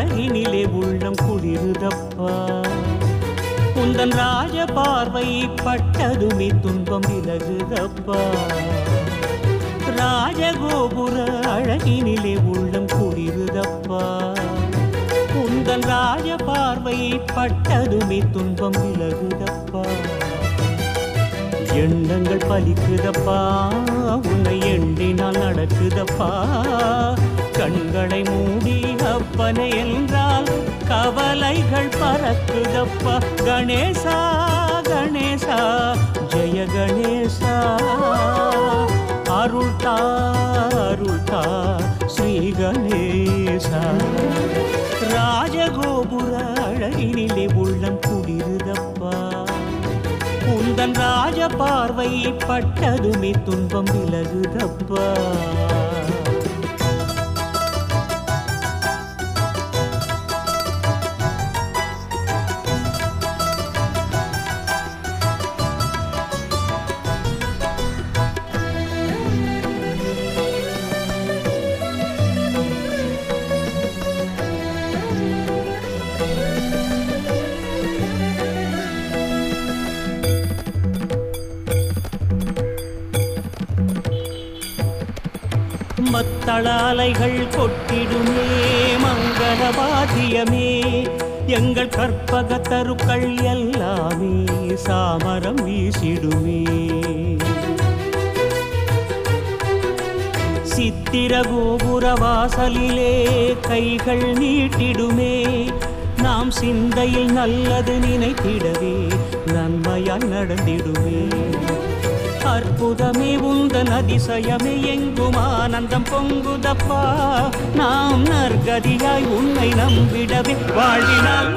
அழகினிலே உள்ளம் குளிருதப்பா உந்தன் ராஜ பார்வை பட்டதுமே துன்பம் விலகுதப்பா ராஜகோபுர அழகினிலே உள்ளம் குளிருதப்பா உந்தன் ராஜ பார்வை பட்டதுமே துன்பம் விலகுதப்பா எண்ணங்கள் பலிக்குதப்பா உன்னை எண்ணினால் நடக்குதப்பா கண்களை மூடி அப்பனை என்றால் கவலைகள் பறக்குதப்பா கணேசா கணேசா ஜெய கணேசா அருள்தா அருள்தா ஸ்ரீ கணேசா ராஜகோபுர அழகினிலே உள்ளம் குளிருதப்பா உந்தன் ராஜ பார்வை பட்டதுமே துன்பம் விலகுதப்பா மத்தளாலைகள் கொட்டிடுமே மங்களவாதியமே எங்கள் கற்பக தருக்கள் எல்லாமே சாமரம் வீசிடுமே சித்திர கோபுர வாசலிலே கைகள் நீட்டிடுமே நாம் சிந்தையில் நல்லது நினைத்திடவே நன்மையால் நடந்திடுமே அற்புதமே உந்தன் அதிசயமே எங்கும் ஆனந்தம் பொங்குதப்பா நாம் நற்கதியாய் உன்னை நம்பிடவே வாழ்வினால்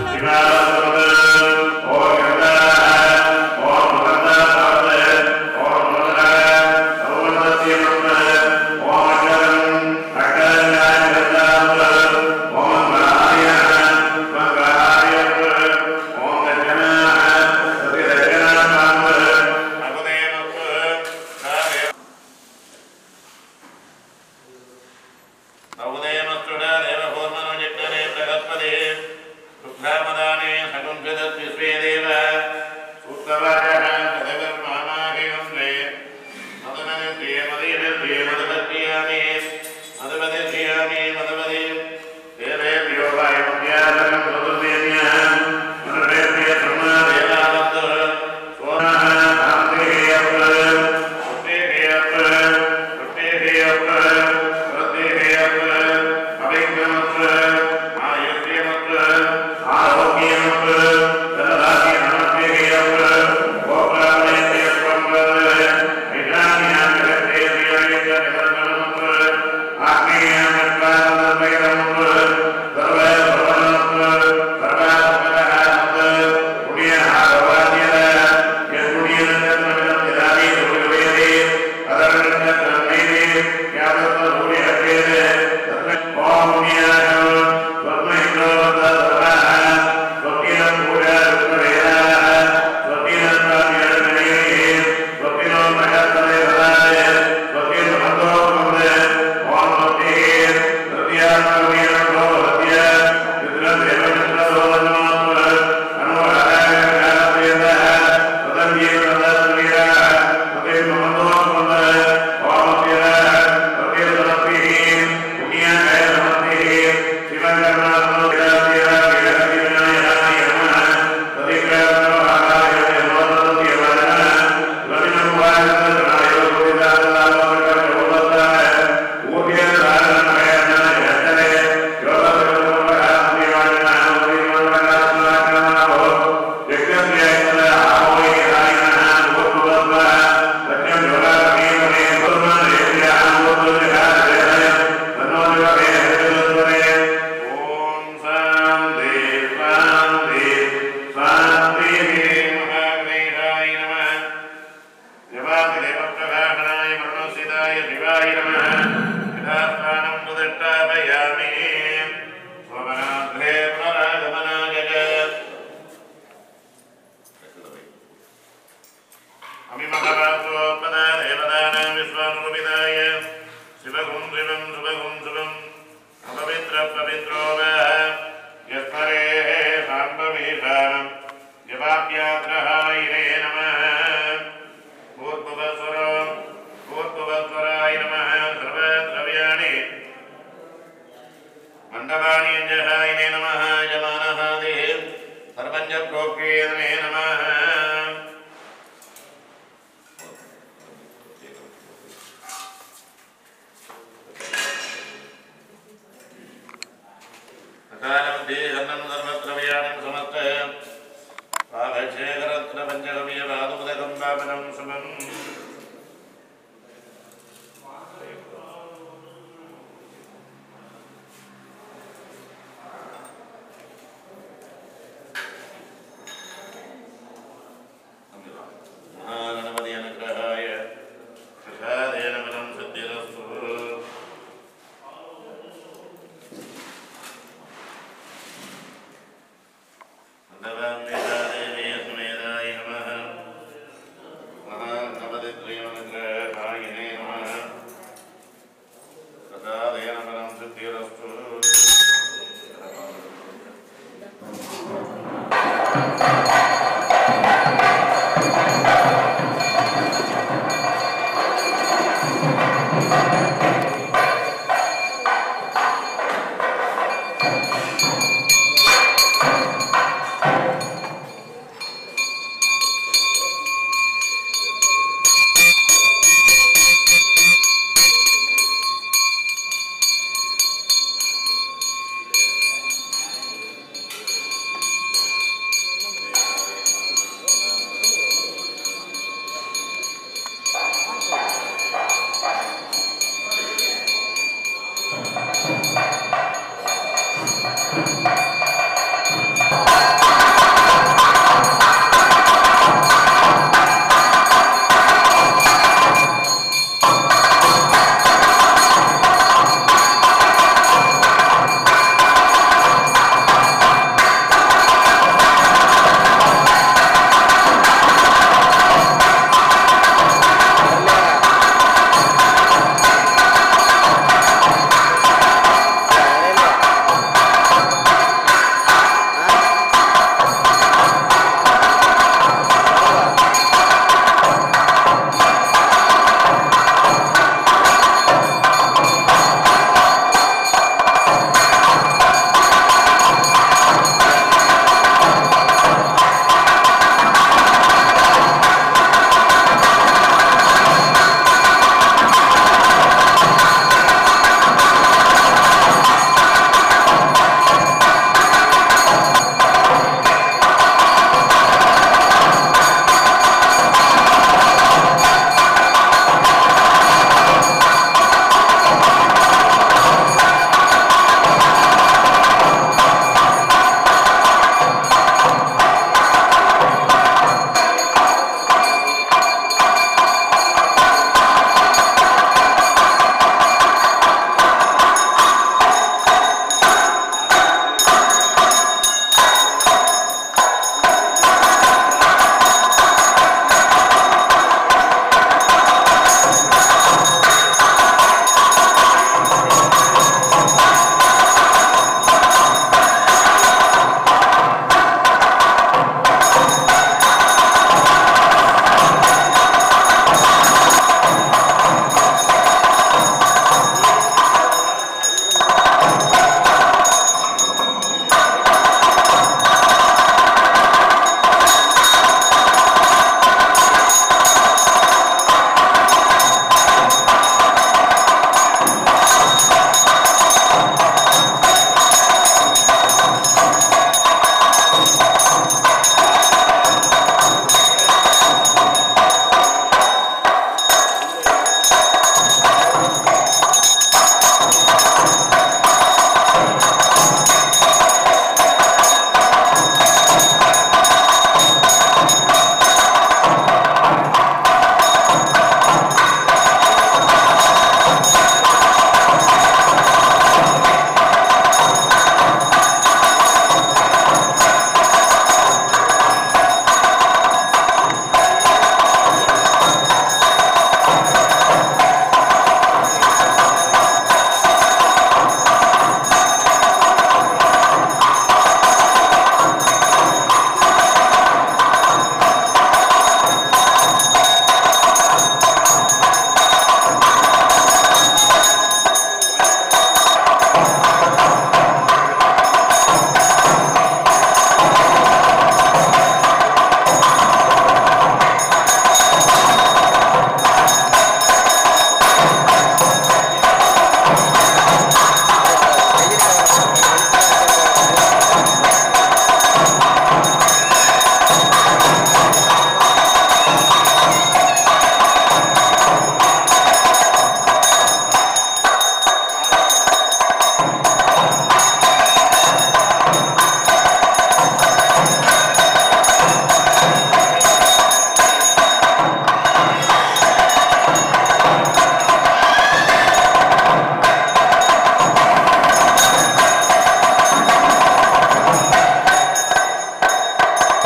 ఔదయమస్తుడా దేవహోర్మనోజగ్నరే ప్రగత్పదే రుద్రామదానే సగుంక सर्वाभ्याग्रहायिने नमः भूर्भुवस्वरम् भूर्भुवस्वराय नमः सर्वद्रव्याणि मण्डपानि अञ्जहायिने नमः यजमानः देः सर्वञ्जप्रोक्ये नमे नमः सकालमध्ये अन्नं सर्वद्रव्याणं समस्त पादक्षेकरत्न पञ्चगव्य पादुदकं पावनं समम् महागणपति अनुग्रहाय प्रसादेन बलं सिद्धिरस्तु देवी सुमेधाय नमः महागणपतित्रयमनुग्रहायिने नमः प्रसादेन बलं सिद्धिरस्तु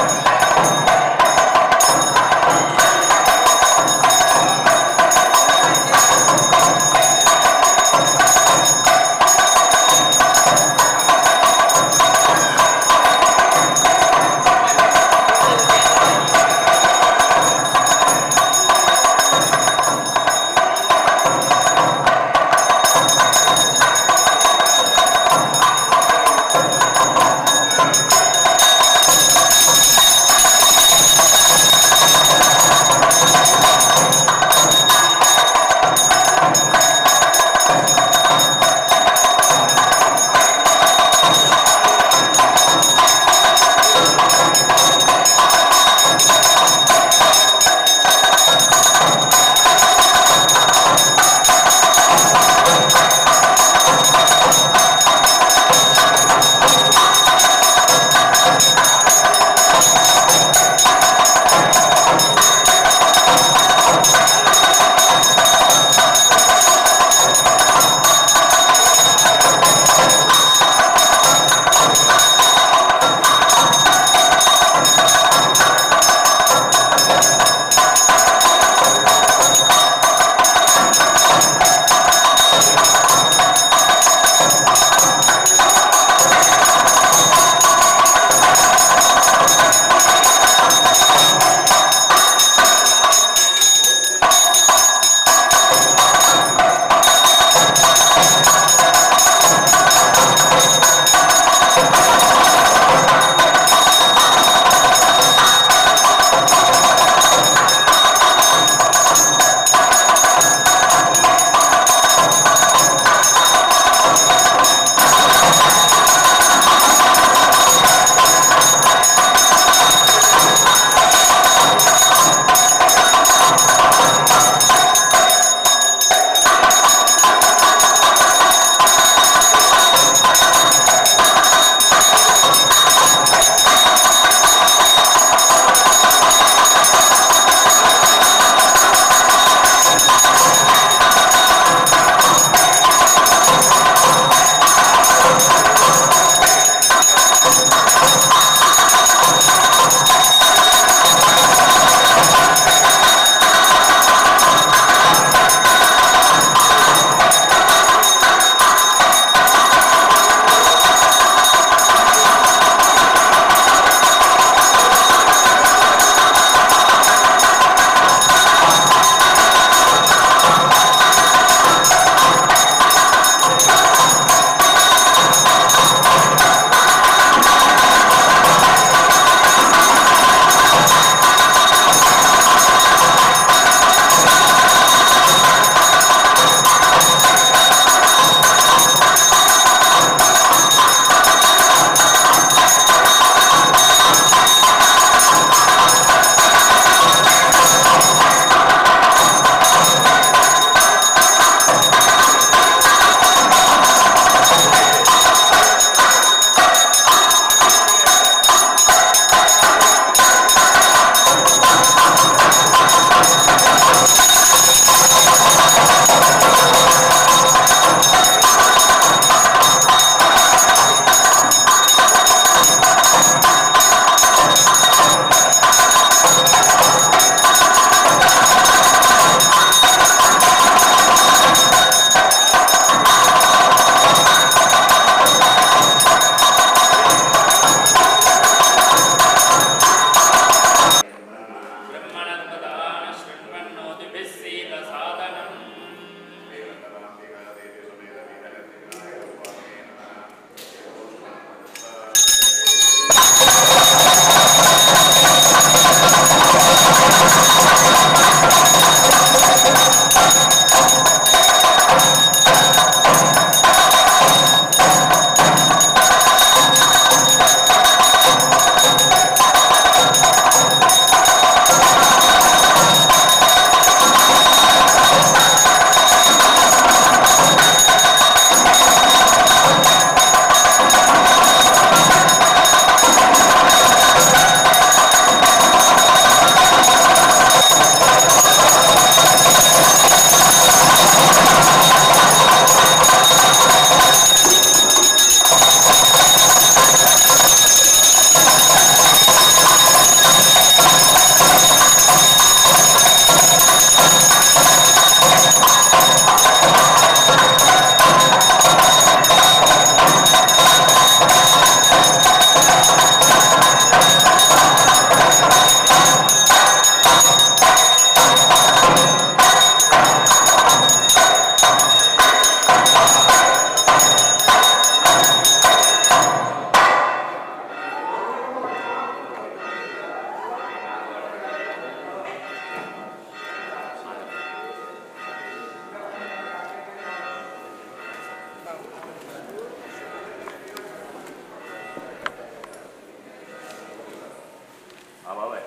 ஆ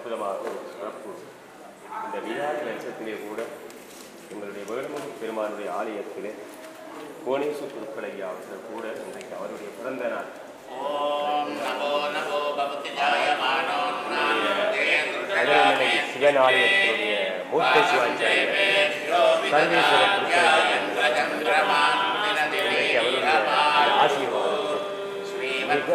அற்புதமாக ஒரு சிறப்பு இந்த விகாரி லட்சத்திலே கூட எங்களுடைய வேலுமணி பெருமானுடைய ஆலயத்திலே கோணேசு திருப்பலையா அவர்கள் கூட இன்றைக்கு அவருடைய பிறந்த நாள் ஓம் நமோ நமோ பவதி ஜாயமானோ கதிரமலை சிவன் ஆலயத்தினுடைய மூத்த சிவாச்சாரியர் சர்வேஸ்வர திருப்பலை இன்றைக்கு அவருடைய ஆசீர்வாதம் மிக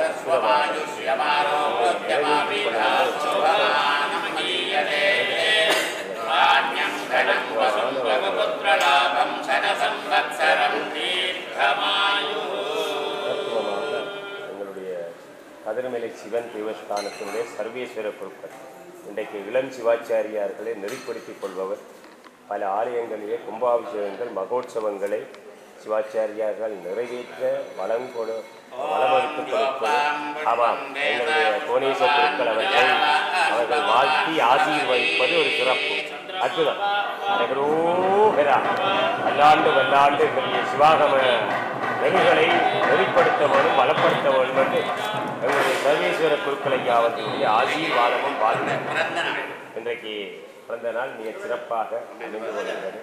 புத்திரலாபம் சனசம்வத்சரம் தீர்க்கமாயு தத்துவமாக எங்களுடைய கதிரமலை சிவன் தேவஸ்தானத்தினுடைய சர்வேஸ்வர பொருட்கள் இன்றைக்கு இளம் சிவாச்சாரியார்களை நெறிப்படுத்திக் கொள்பவர் பல ஆலயங்களிலே கும்பாபிஷேகங்கள் மகோற்சவங்களை சிவாச்சாரியார்கள் நிறைவேற்ற வளம் கொடு வளமளித்து கொடுப்பவர் ஆமாம் எங்களுடைய கோணேச பொருட்கள் அவர்கள் அவர்கள் வாழ்த்தி ஆசீர்வதிப்பது ஒரு சிறப்பு அற்புதம் அரகரோகரா வல்லாண்டு வல்லாண்டு எங்களுடைய சிவாகம நெறிகளை நெறிப்படுத்த வேண்டும் பலப்படுத்த வேண்டும் என்று எங்களுடைய சர்வேஸ்வர குருக்களை அவர்களுடைய ஆசீர்வாதமும் வாழ்வு இன்றைக்கு பிறந்த நாள் மிக சிறப்பாக அமைந்து கொள்கிறது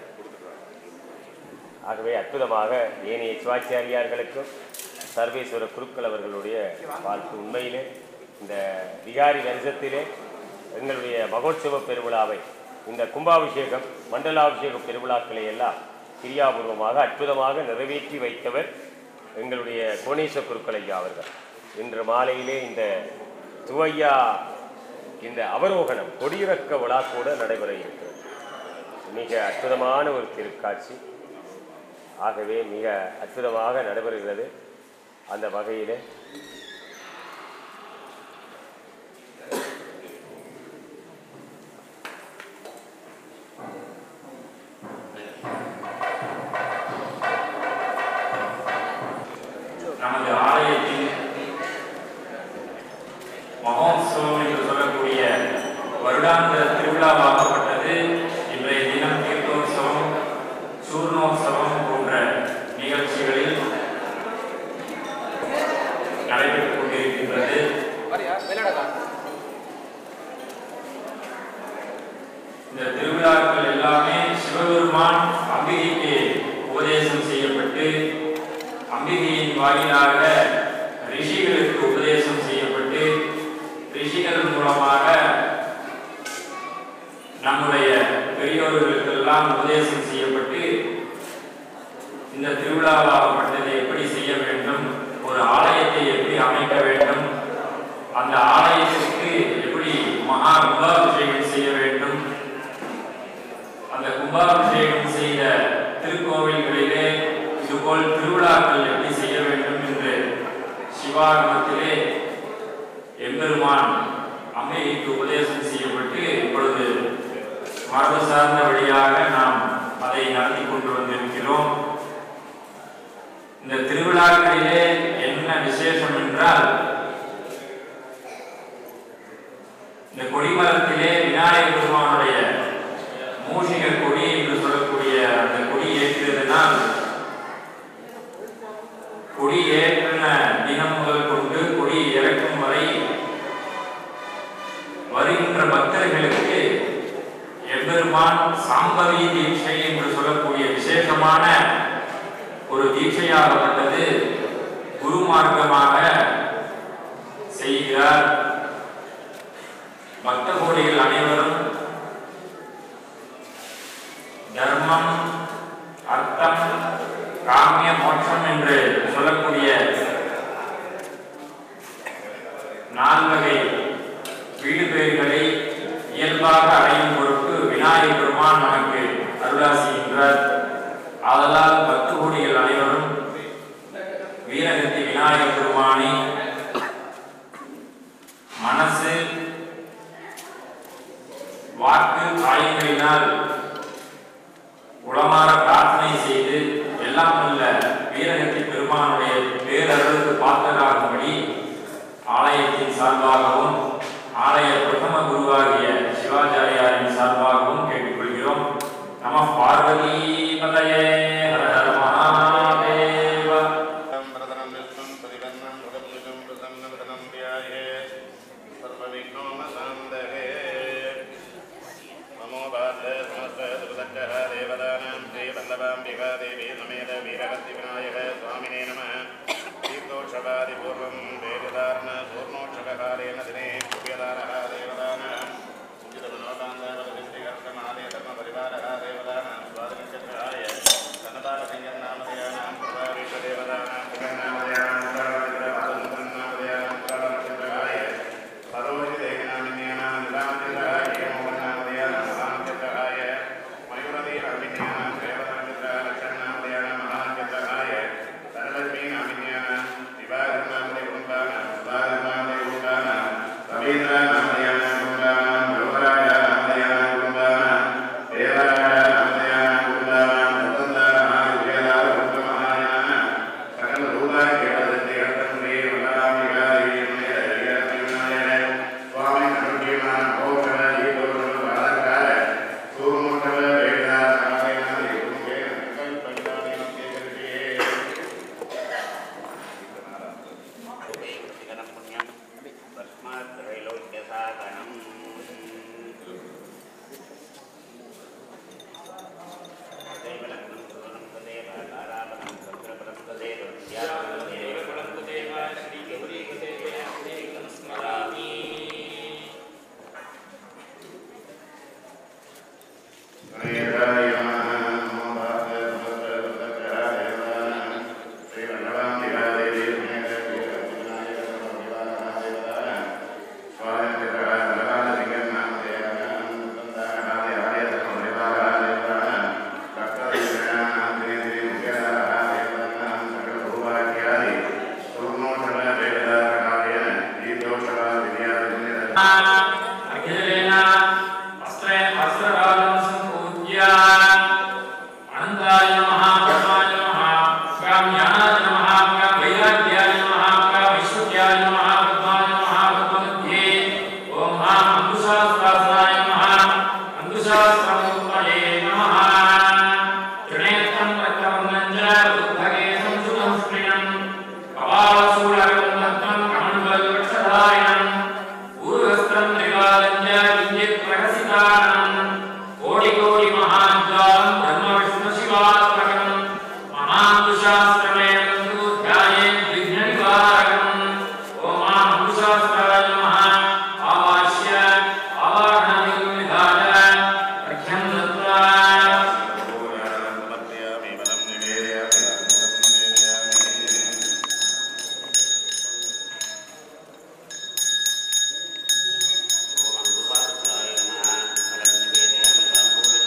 ஆகவே அற்புதமாக ஏனைய சிவாச்சாரியார்களுக்கும் சர்வேஸ்வர குருக்கள் அவர்களுடைய வாழ்த்து உண்மையிலே இந்த விகாரி வருஷத்திலே எங்களுடைய மகோற்சவ பெருவிழாவை இந்த கும்பாபிஷேகம் மண்டலாபிஷேக பெருவிழாக்களை எல்லாம் கிரியாபூர்வமாக அற்புதமாக நிறைவேற்றி வைத்தவர் எங்களுடைய கோணேச குருக்களையா அவர்கள் இன்று மாலையிலே இந்த துவையா இந்த அவரோகணம் கொடியிறக்க விழா கூட நடைபெற இருக்கிறது மிக அற்புதமான ஒரு திருக்காட்சி ஆகவே மிக அற்புதமாக நடைபெறுகிறது அந்த வகையிலே நமது ஆலயத்தின் மகோத்சவம் என்று சொல்லக்கூடிய வருடாந்த திருவிழாவாகப்பட்டது இன்றைய தினம் தீர்த்தோற்சவம் சூர்ணோற்சவம் போன்ற நிகழ்ச்சிகளில் நடைபெற்றுக் கொண்டிருக்கின்றது இந்த திருவிழாக்கள் எல்லாமே சிவபெருமான் அம்பிகைக்கு உபதேசம் செய்யப்பட்டு அம்பிகையின் வாயிலாக ரிஷிகளுக்கு உபதேசம் செய்யப்பட்டு ரிஷிகள் மூலமாக நம்முடைய பெரியோர்களுக்கெல்லாம் உபதேசம் செய்யப்பட்டு இந்த திருவிழாவாகப்பட்டதை எப்படி செய்ய வேண்டும் ஒரு ஆலயத்தை எப்படி அமைக்க வேண்டும் அந்த ஆலயத்திற்கு எப்படி மகா கும்பாபிஷேகம் செய்ய வேண்டும் அந்த கும்பாபிஷேகம் செய்த திருக்கோவில்களிலே இதுபோல் திருவிழாக்கள் எப்படி செய்ய வேண்டும் என்று சிவாகமத்திலே எம்பெருமான் அம்மைக்கு உபதேசம் செய்யப்பட்டு இப்பொழுது மரபு சார்ந்த வழியாக நாம் அதை நடத்தி கொண்டு வந்திருக்கிறோம் இந்த திருவிழாக்களிலே என்ன விசேஷம் என்றால் இந்த கொடிமரத்திலே விநாயகர் பெருமானுடைய மூஷிக கொடி என்று சொல்லக்கூடிய அந்த கொடி ஏற்றியதனால் கொடி ஏற்றின தினம் முதல் கொண்டு கொடி இறக்கும் வரை வருகின்ற பக்தர்களுக்கு எம்பெருமான் சாம்பவி தீட்சை என்று சொல்லக்கூடிய விசேஷமான ஒரு தீட்சையாகப்பட்டது குருமார்க்கமாக செய்கிறார் பக்த கோடிகள் அனைவரும் தர்மம் அர்த்தம் காமிய மோட்சம் என்று சொல்லக்கூடிய நால்வகை வீடு பேர்களை இயல்பாக அடையும் பொருட்டு விநாயகர் பெருமான் நமக்கு அருளாசிக்கின்றார் ஆதலால் பக்த கோடிகள் அனைவரும் வீரகத்தி விநாயகர் பெருமானை மனசு வாக்கு காயங்களினால் உளமாற பிரார்த்தனை செய்து எல்லாம் உள்ள வீரகத்தி பெருமானுடைய பேரருளுக்கு பாத்திராகும்படி ஆலயத்தின் சார்பாகவும் ஆலய பிரதம குருவாகிய சிவாச்சாரியாரின் சார்பாகவும் கேட்டுக்கொள்கிறோம் நம பார்வதி பதயே ஹர ஹர மகாதேவ பிரதனம் விஷ்ணும் பதிவன்னம் பிரதபுஜம் பிரசன்னம் பிரதம் வியாயே சர்வவிக்னோம சாந்தகே वल्लभाम्बिका देवी समेत वीरभद्रविनायक स्वामिने नमः दीर्घोत्सवादिपूर्वं वेदधारण पूर्णोत्सवकालेन दिने पुण्यदानः देवदानः सुजितमनोकान्तावलभिष्टिकर्षमालय धर्मपरिवारः देवदानः स्वादिनक्षत्राय धनपालसिंहन्नामधेयानां प्रभाविष्टदेवदानां पुरन्नामधेयानां पुराणविग्रहपदन्नामधेयानां पुराणनक्षत्राय सरोजिदेहिनामिन्यानां निलामचन्द्राय हेमोहन्नामधेयानां महानक्षत्राय मयूरदीनामिन्यानां देवतामित्राय लक्षन्नामधेयानां महानक्षत्राय धनलक्ष्मीनामिन्यानां दिवाकरनामधे कुटुम्बानां सुधाकरनामधे कुटुम्बानां रवीन्द्रनामधेयानां कुटुम्बानां योगराजनामधेयानां कुटुम्बानां देवराजनामधेयानां कुटुम्बानां रतन्दारमहाविजयदार कुटुम्बमहायानां सकल रूपाकेळदन्ते हस्तम्बे वल्लभाम्बिकादेवी विनायक சுவாமி கருணியமான போகர ஈரோடு பாதகார சூமுகவ வேதா சாயனாதி குங்கே நக்கல் பண்டானி கேகரியே சிகனம் புண்ணியம் தஸ்மாத் திரைலோக்கிய சாதனம் தேவலக்னம் சுவனம் ததேவ தாராபலம் சந்திரபலம் ததேவ வித்யாபலம் தேவகுலம் ததேவ ஸ்ரீ கௌரி ததேவ ஸ்மராமி அநேகாய நமோ பாத நமஸ்தே ஸ்ரீ வல்லவாம்பிகா தேவி அநேக விநாயக விவாக தேவதான சுவாமிந்திரா நலகால சிங்கன் நாமதேவன் தந்தானாதி ஆலய தர்ம விவாக தேவதான பக்தவிநாயகம் தேவி முக்கியதார தேவதான சகல பூபாக்கியாதி பூர்ணோஷம வேததார காரியன தீர்த்தோஷம வித்யாதினி అఖిలేన వస్త్రే వస్త్రరాగం సంపూజ్య అనంతాయ నమః పరమాయ నమః కామ్యాయ నమః వైరాగ్యాయ నమః వైశ్వత్యాయ నమః పద్మాయ నమః పద్మముఖ్యే ఓం మహా అంకుశాస్త్రాయ నమః అంకుశాస్త్రముపయే నమః త్రినేత్రం రక్తవర్ణం చ ఉద్భగే సంసుతం స్త్రియం కపాలశూలకం రత్నం కమండలక్షధారిణం పూర్వస్త్రం త్రికాలంచ కించిత్ ప్రహసితానం కోటి కోటి మహాద్వారం బ్రహ్మ విష్ణు శివాత్మకం మహాంకుశాస్త్రమేవంతు ధ్యాయేన్ విఘ్న నివారకం ఓం మహాంకుశాస్త్రాయ నమః ఆవాస్య ఆవాహనం విధాత అర్ఘ్యం దత్వా సమర్పయామి బలం నివేదయామి నివేదయామి ఓం అమృతాయ నమః బలం నివేదయామి సంపూర్ణం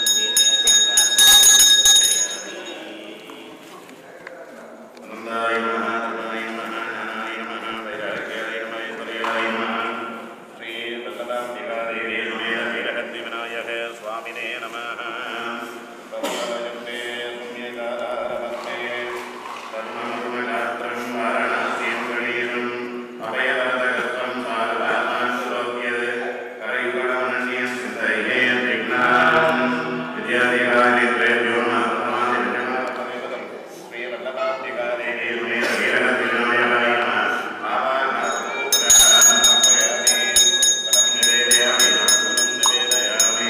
నివేదయామి ఆనందాయ నమః ధర్మాయ నమః జ్ఞానాయ నమః వైరాగ్యాయ నమః ఐశ్వర్యాయ నమః శ్రీ వల్లభాంబికా దేవి సమేత వీరభద్రి వినాయక స్వామినే నమః భగవద్గీతే పుణ్యకారారవస్తే ధర్మగుణగాత్రం వారణాసీం గణీయం అభయవరదగత్వం సారదామాంసులోక్యద్ కరయుగణమన్యం చింతయే విఘ్నాం విద్యాధికారి త్రేభ్యో మాతమాది విజయమాపదేవతం శ్రీ వల్లభాంబికా దేవి సమేత వీరభద్రి వినాయకాయ నమః ఆవాహనాత్మోపయామి బలం నివేదయామి బలం నివేదయామి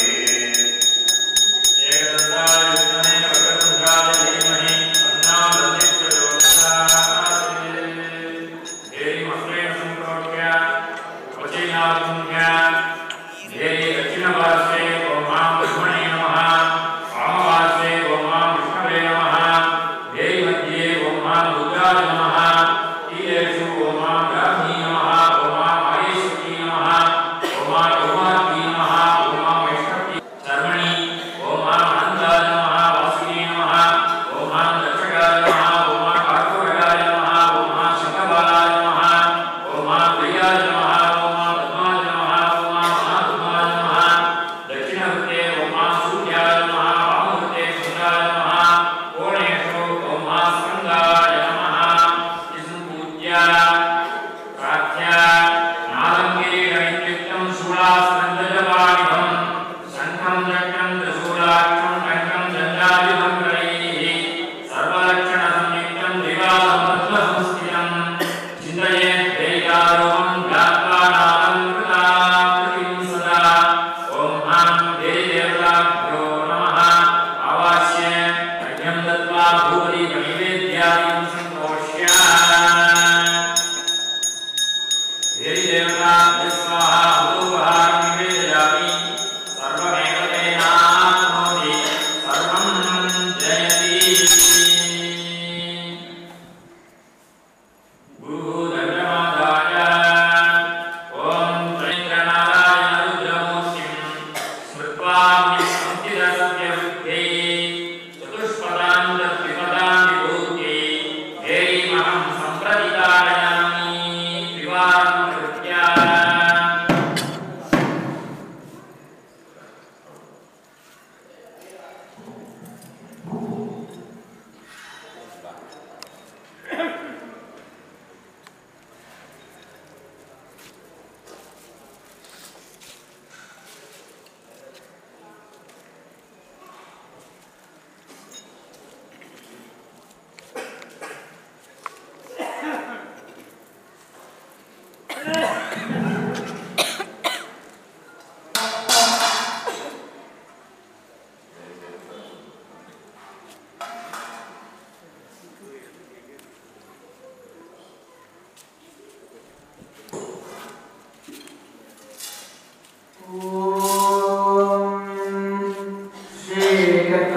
ఏకదంతాయ విద్మహే వక్రతుండాయ ధీమహి తన్నో ప్రచోదయాత్ దేవి మస్త్రేణ సంప్రోక్య వచైనాత్మ్య దేవి దక్షిణ పార్శ్వే ఓం మాం బ్రహ్మణే నమః వామపార్శ్వే ఓం మాం విష్ణవే నమః దేవి మధ్యే ఓం మాం రుద్రాయ నమః తీరేషు ఓం మాం బ్రాహ్మీ నమః ఓం మాం మహేశ్వరీ నమః ఓం మాం కౌమార్కీ నమః ఓం మాం వైష్ణవీ చర్మణి ఓం మాం అనంతాయ నమః వాసుదే నమః ఓం మాం దక్షకాయ నమః ఓం మాం కార్పూరకాయ నమః ఓం మాం శంఖబాలాయ నమః ఓం మాం ప్రియాయ నమః ఓం మాం పద్మాయ నమః ఓం మాం మహాత్మాయ నమః దక్షిణహస్తే ఓం మాం సూర్యాయ నమః వామహస్తే శృంగాయ నమః కోణేషు ఓం మాం స్కందాయ నమః ఇసం పూజ్య ప్రార్థ్య నాలంగేరయుక్తం శూలాస్కందజవాణిభం శంఖం చక్రం త్రిశూలాక్షం కంఠం దండాయుధం కరైః సర్వలక్షణ సంయుక్తం దివాలం పద్మ సంస్థితం చింతయేత్ ధైర్యారూపం ధ్యాత్వా నాలం కృతాకృతిం సదా ఓం మాం దేవతాభ్యో నమః ఆవాస్య అర్ఘ్యం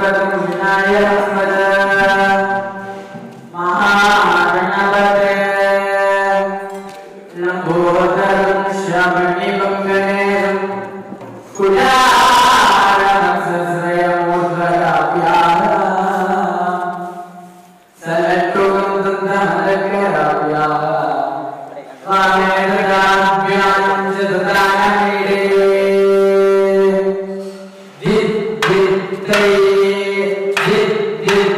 Dit, dit, dit, dit, dit,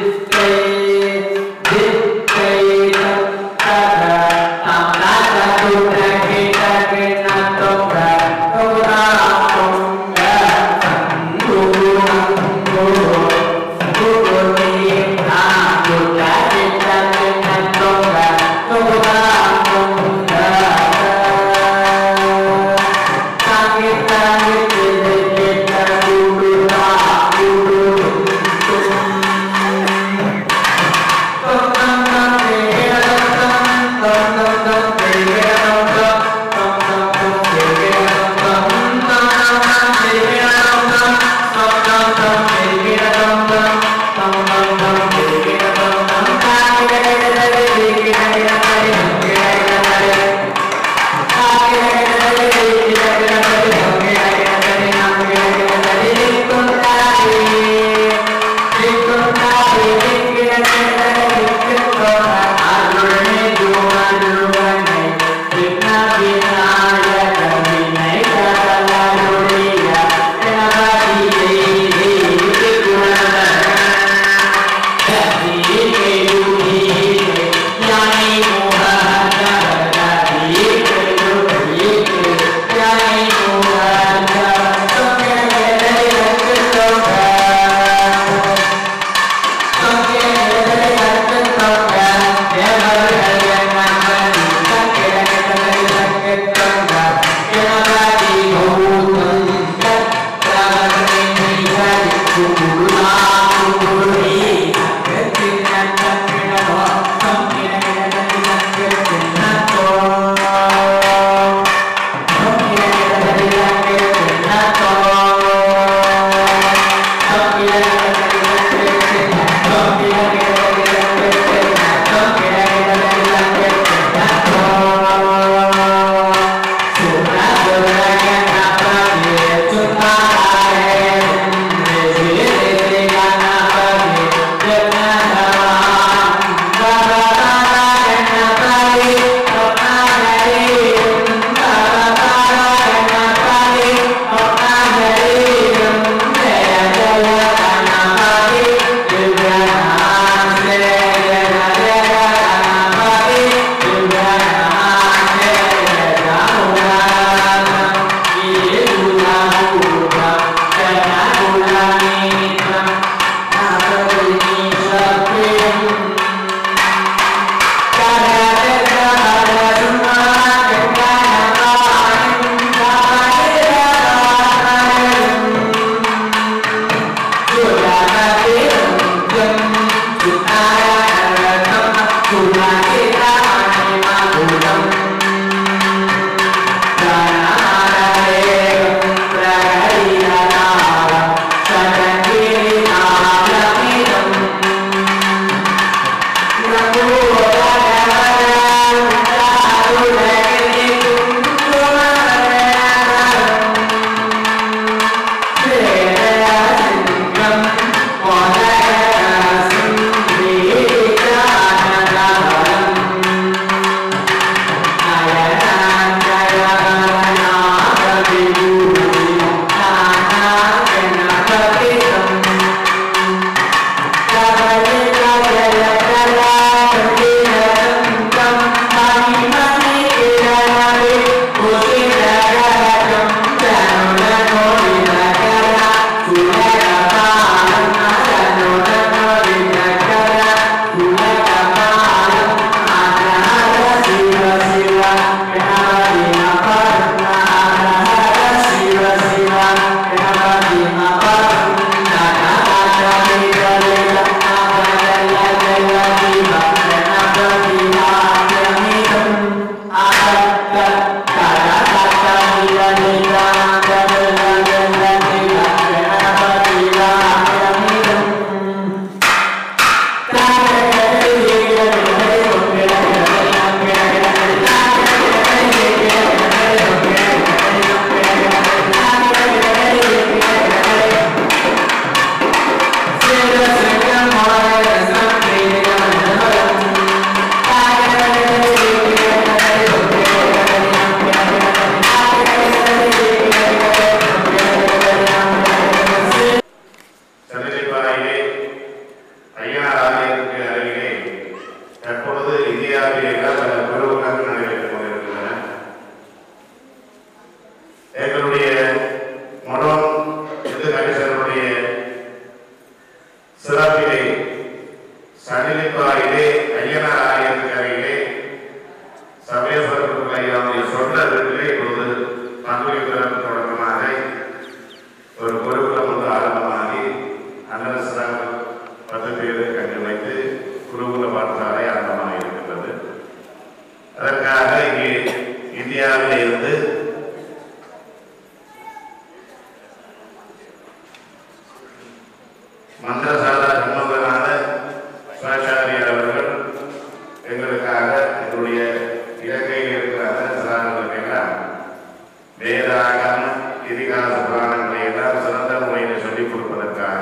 மந்திரசாலா Shanmuganatha Sivachariyar அவர்கள் எங்களுக்காக எங்களுடைய இலங்கையில் இருக்கிற அரசாங்கங்களுக்கெல்லாம் வேதாகம் இதிகாச புராணங்களை எல்லாம் சிறந்த முறையில் சொல்லிக் கொடுப்பதற்காக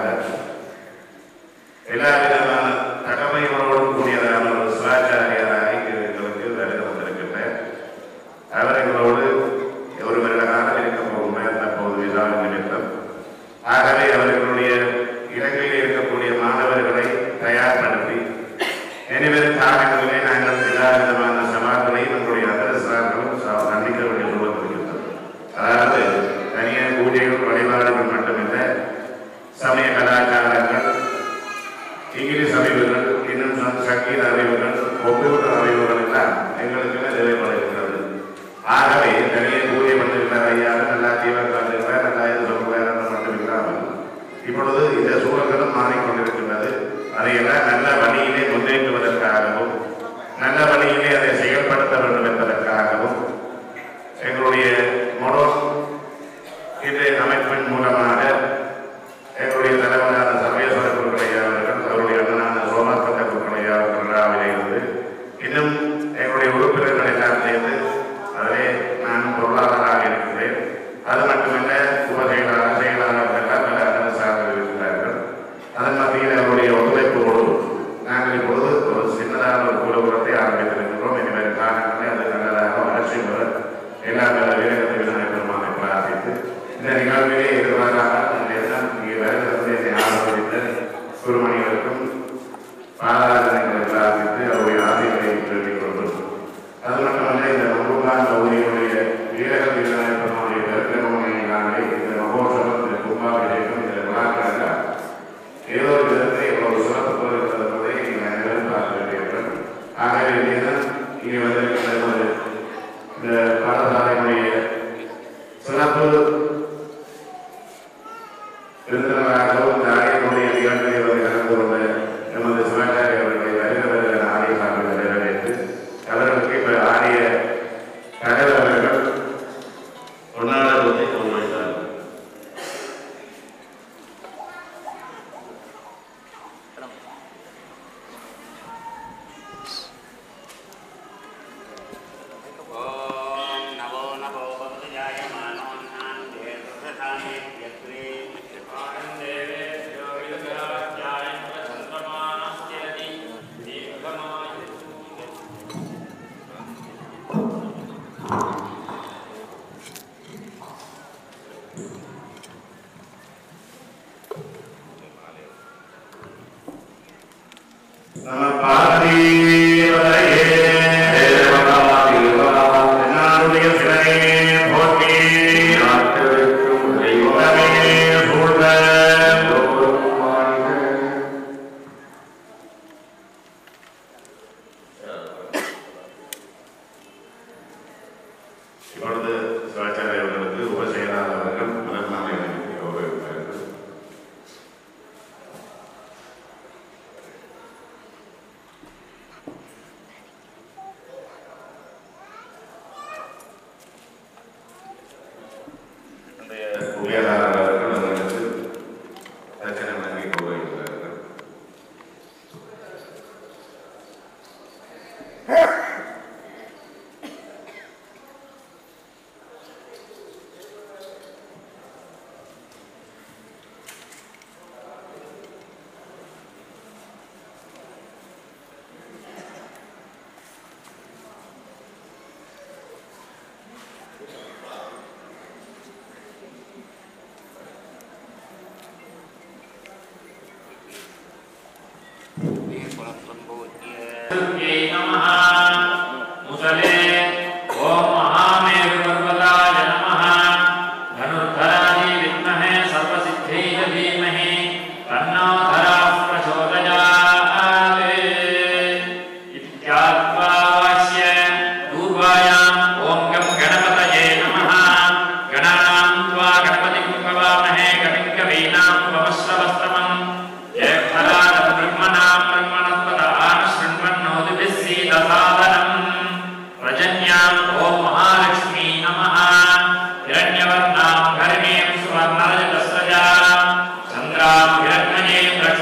எல்லா விதமான தகமைகளோடும் கூடியதான ஒரு சிவாச்சாரியராக இங்கு எங்களுக்கு வருகை வந்திருக்கின்றேன் அவர் எங்களோடு ஒரு வருட காலம் இருக்க போகும் தற்போது விசாரணை நிமித்தம் ஆகவே அவர்களுடைய இலங்கையில் இருக்கக்கூடிய மாணவர்களை தயார்படுத்தி இனிவரும் காலங்களிலே நாங்கள் எல்லா விதமான சவால்களையும் எங்களுடைய அரசார்களும் சந்திக்க வேண்டிய சூழல் இருக்கின்றது அதாவது தனியார் பூஜைகள் வழிபாடுகள் மட்டுமில்லை சமய கலாச்சாரங்கள் இங்கிலீஷ் அறிவுகள் இன்னும் ச- சங்கீத அறிவுகள் ஒவ்வொரு அறிவுகள் எல்லாம் எங்களுக்கு தேவைப்படுகிறது ஆகவே தனியே பூஜை பண்ணிருக்கிறார் ஐயா நல்லா தீவிரம் காட்டுகிறார் நல்லா இது சொல்கிறார் என்று மட்டும் இல்லாமல் இப்பொழுது இந்த சூழல்களும் மாறிக்கொண்டிருக்கின்றது அதையெல்லாம் நல்ல வழியிலே முன்னேற்றுவதற்காகவும் நல்ல வழியிலே அதை செயல்படுத்த வேண்டும் என்பதற்காகவும் எங்களுடைய மொடோ இன்றைய அமைப்பின் மூலமாக எங்களுடைய தலைவரான சர்வேஸ்வர குருக்களையா அவர்கள் அவருடைய அண்ணனான சோமாஸ்கந்த குருக்களையா அவர்கள் விழாவிலே இருந்து இன்னும் எங்களுடைய உறுப்பினர்கள் எல்லாம் சேர்ந்து அதிலே நான் பொருளாளராக இருக்கிறேன் அது மட்டுமல்ல உபசெயலாளர் செயலாளர்கள் எல்லாம் பல அரசாங்கம் இருக்கிறார்கள் அதன் மத்தியில் அவருடைய ஒத்துழைப்போடு நாங்கள் இப்பொழுது ஒரு சின்னதான ஒரு குலகுலத்தை ஆரம்பித்திருக்கின்றோம் இனிமேல் காலங்களில் அது நல்லதாக வளர்ச்சி பெற எல்லா நல்ல வீரகத்தை விநாயகர் பெருமானை பிரார்த்தித்து இந்த நிகழ்விலே எதிர்பாராமல் எல்லாம் இங்கே வருகிறது என்னை ஆரம்பித்த குருமணிகளுக்கும் பாராதனைகளை பிரார்த்தித்து அவருடைய ஆசைகளை சொல்லிக் கொண்டு அது மட்டுமல்ல இந்த நம்புகான் பகுதியுடைய வீரக விநாயகர் பெருமானுடைய பெருக்கரமணியினாலே இந்த மகோத்சவம் இந்த கும்பாபிஷேகம் இந்த விழாக்கள் எல்லாம் ஏதோ ஒரு விதத்தில் இவ்வளவு சிறப்பு இருக்கிறது என்பதை நீங்கள் அனைவரும் பார்த்திருப்பீர்கள் ஆகவே இதுதான் இங்கே வந்திருக்கிற ஒரு இந்த பாடசாலையினுடைய சிறப்பு விருந்தினராகவும் இந்த ஆலயத்தினுடைய நிகழ்ச்சியை வந்து கலந்து கொண்ட எமது சிவாச்சாரிய அவர்களை வருக வருகிற ஆலய சார்பில் வரவேற்று அவர்களுக்கு இப்ப ஆலய தலைவர் அவர்கள் பொன்னாளத்தை முன்வைத்தார்கள் ॐ नमो नमो भवति जायमानोऽन्नान् देवदशानि यत्रे நம பார்வதிவரையே என்னாருடைய சிலையே போற்றி உலகமே சூழ்ந்த இப்பொழுது சிவாச்சாரிய அவர்களுக்கு உபசெயலாளர் அவர்கள் மலர்மாலை கௌரவிப்பார்கள் இன்றைய உயர்தாளர் அவர்கள் அவர்களுக்கு தட்சணை வழங்கி கௌரவிக்கிறார்கள் यै नमः मुसले ॐ महामेरुपर्वताय नमः धनुर्धरायै विद्महे सर्वसिद्धैः धीमहि तन्नो धराः प्रचोदयात् इत्यात्वास्य पूर्वायाम् ॐ गं गणपतये नमः गणानां त्वा गणपतिं भवामहे कविं कवीनां वमश्रवस्तमम् ज्येष्ठराजं ब्रह्मणां ब्रह्मणस्पदान् शृण्वन्नोतिभिः सीदसादनम् रजन्याम् ॐ महालक्ष्मी नमः हिरण्यवर्णां हरिणीं सुवर्णरजतस्रजां चन्द्रां हिरण्मयीं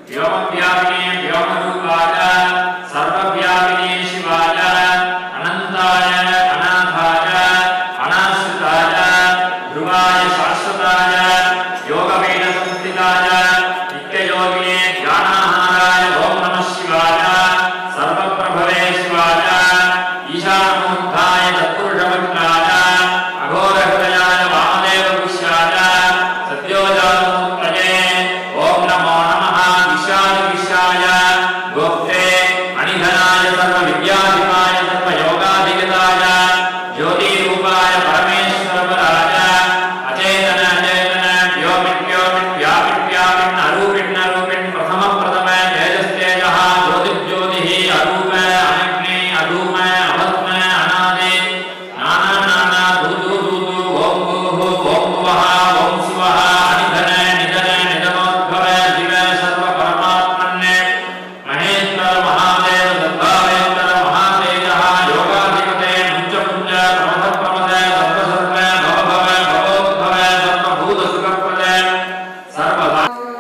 व्योमव्यापिने व्योमरूपाय सर्वव्यापिने शिवाय अनन्ताय अनाथाय अनाश्रिताय ध्रुवाय शाश्वताय योगवेदसंस्थिताय नित्ययोगिने ध्यानाहाराय ॐ नमः शिवाय सर्वप्रभवे शिवाय ईशानमुत्थाय तत्पुरुषवक्त्राय अघोरहृदयाय वामदेवविश्याय सद्योजातमुत्तये ॐ नमो नमः विशाय विशाय गोप्ते अनिधनाय सर्वविद्याधिपाय सर्वयोगाधिगताय ज्योतिरूपाय परमेश्वरपराय अचेतन अचेतन व्योमिन् व्योमिन् व्यापिन् व्यापिन् अरूपिन् अरूपिन् प्रथम प्रथम तेजस्तेजः ज्योतिर्ज्योतिः अरूप अनग्ने अधूम अभस्म अनादि नाना नाना दूतु दूतु ॐ भूः ॐ भुवः ॐ शिवः अनिधन निधन निधनोद्भव शिव सर्वपरमात्मन्ने महेश्वर महादेव सद्भावेश्वर महातेजः योगाधिपते मुञ्चमुञ्च प्रमथ प्रमथ सर्वसर्व भव भव भवोद्भव सर्वभूतसुखप्रदे सर्वदा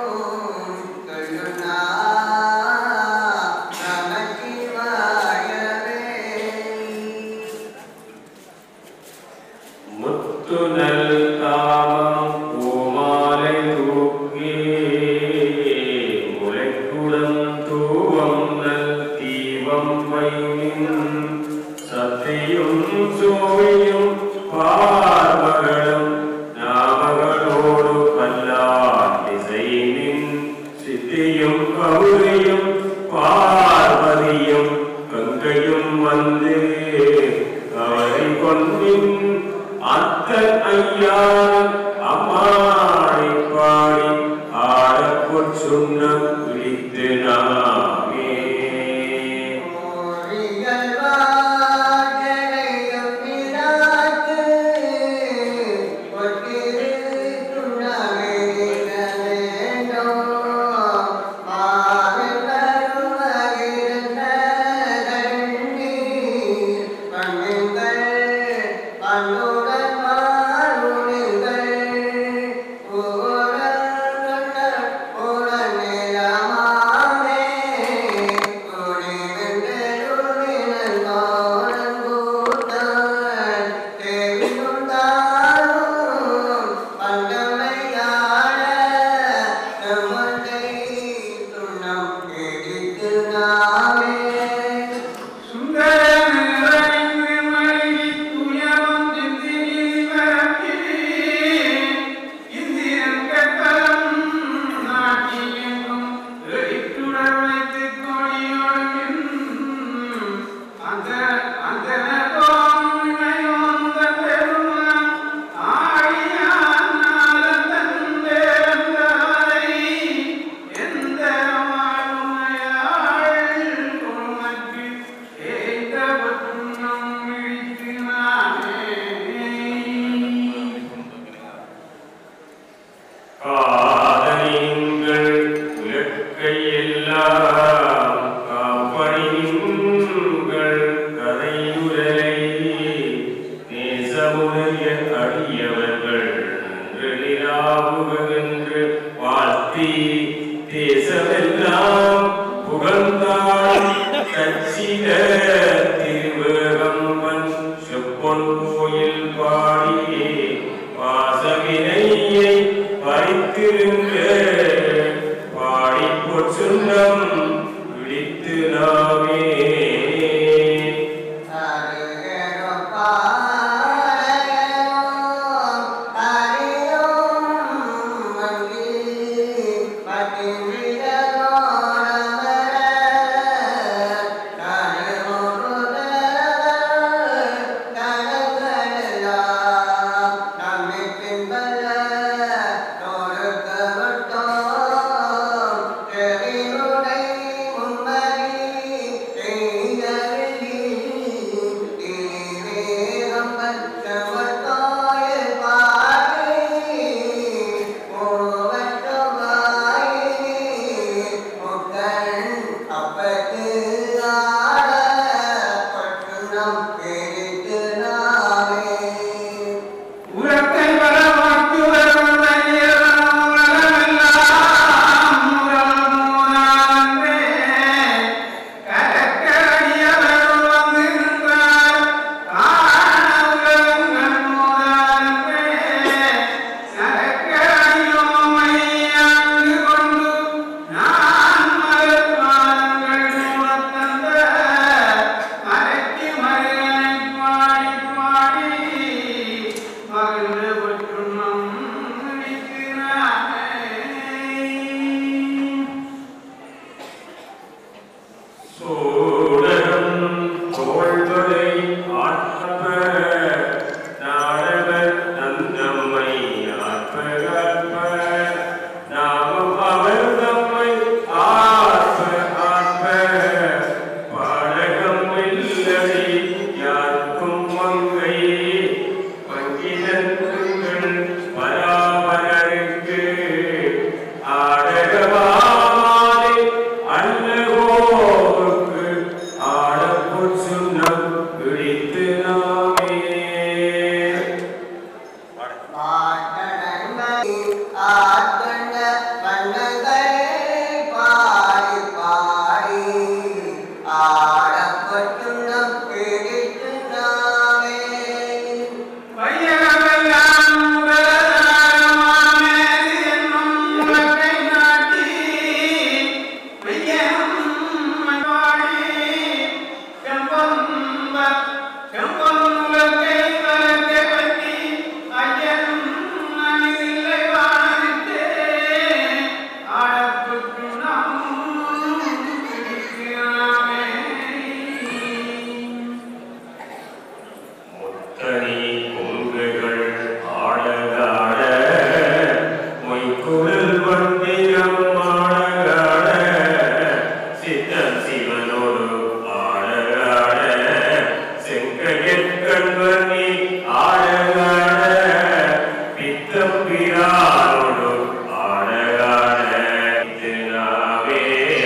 கருணா நமச்சிவாயவே முத்துநல் தாமம் பூமாலை தூக்கி முளைக்குடம் தூவம் நல் தீபம் வைமின் சத்தியும் சோழியும் பார்மகளும் நாமகளோடு பல்லார் திசைமின் சித்தியும் கௌரியும் பார்வதியும் கங்கையும் வந்து அவரை கொண்டின் அத்தன் ஐயா அம்மானை பாடி ஆடப்பொற் சொன்னம் விழித்து நாமே மோரிகள் வாஜனையும் நிலாத்து ஒட்டிருக்கும் நகைகளேனோ மாறில் வருவகின்ற கண்ணீர் கண்ணுங்கள் கண்ணுடன் மாறுங்கள் ஓரங்கள் உடனே ராமாவே காதலிங்கள் விளக்கையெல்லாம் காப்பணிங்கள் கதையுரலை நேசமுடைய அடியவர்கள் என்று நிலாவுகென்று வாழ்த்தி தேசமெல்லாம் புகழ்ந்தாள் கச்சித திருவேகம்பன் செப்பொன் கோயில் பாடி வாசவினையை பறித்திருங்க பாடி பொற்சுண்ணம் விழித்து நாமே உம்மரி சோழரும் தோள்தொலை ஆற்ப நாடவர் நந்தம்மை ஆற்ப ஆற்ப நாமும் அவர் தம்மை ஆற்ப ஆற்ப பாடகம் இல்லதை யாருக்கும் மங்கை பங்கினங்கள் பராபரருக்கு ஆடகமாலை அன்னகோவுக்கு ஆடப்பொற் சுண்ணம் பிடித்து நாமே ஆத்தண்ட பண்ணங்கள் பாடி பாடி ஆடப்பட்டுள்ளம் பிடித்து நாமே வையகமெல்லாம் உலகதாரமானது என்னும் உலகை நாட்டி வையம் மண்வாடி செம்பொன்ப செம்பொன் உலகை வளர்த்தை பற்றி ஐயன் மனிதில்லை வானத்தே ஆடப்பட்டு நாம் முத்தனி கொங்குகள் ஆடகாட மொய்க்குழல் வண்டியம் ஆடகாட சித்தம் சிவனோடு ஆடகாட செங்கையற்கண்வனி ஆடகாட பித்தம் பிரானோடு ஆடகாட திருநாவே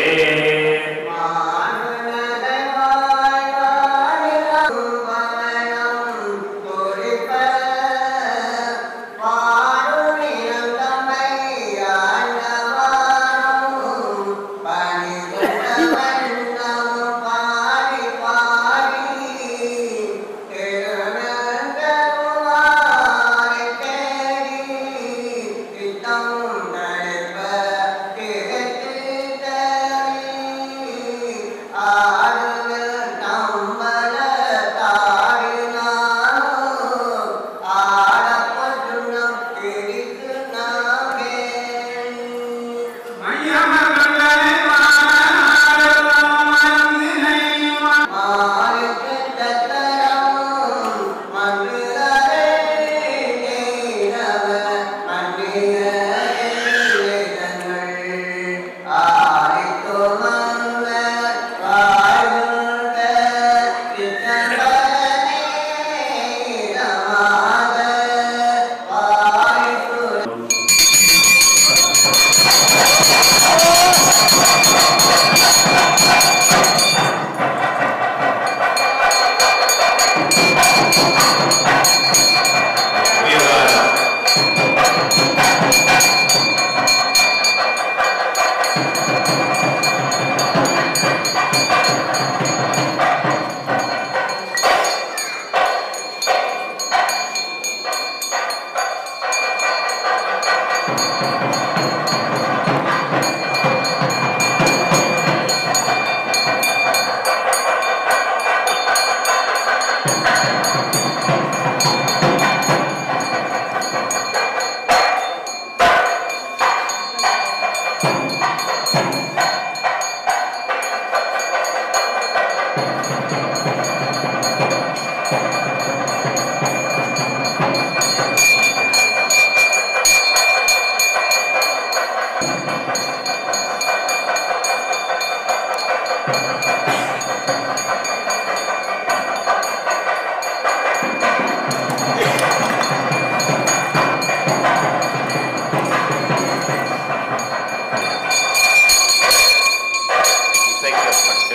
இசைக்கப்பட்டு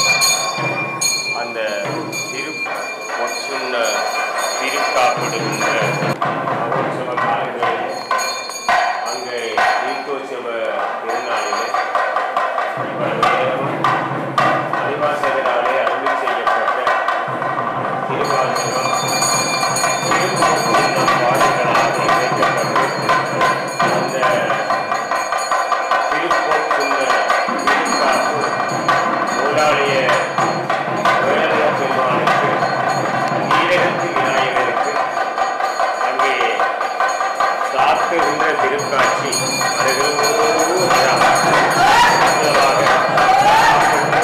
அந்த திரு பொற்சுண்ண திருக்காப்பிடுகின்ற மகோற்சவ காலங்களில் அங்கே தீர்த்தோற்சவ திருநாளிலே இவ்வளவு நேரமும் அறிவாசகராலே அருள் செய்யப்பட்ட திருவாசகம் திருப்பொற்சுண்ண பாடல்களாக இணைக்கப்பட்டு அந்த திருப்பொற்சுண்ண திருக்காப்பு முதலாளிய வேலைய பெருமானுக்கு நீரகத்து விநாயகருக்கு அங்கே சாத்துகின்ற திருக்காட்சி வருகிறது அற்புதமாக சாத்துகின்ற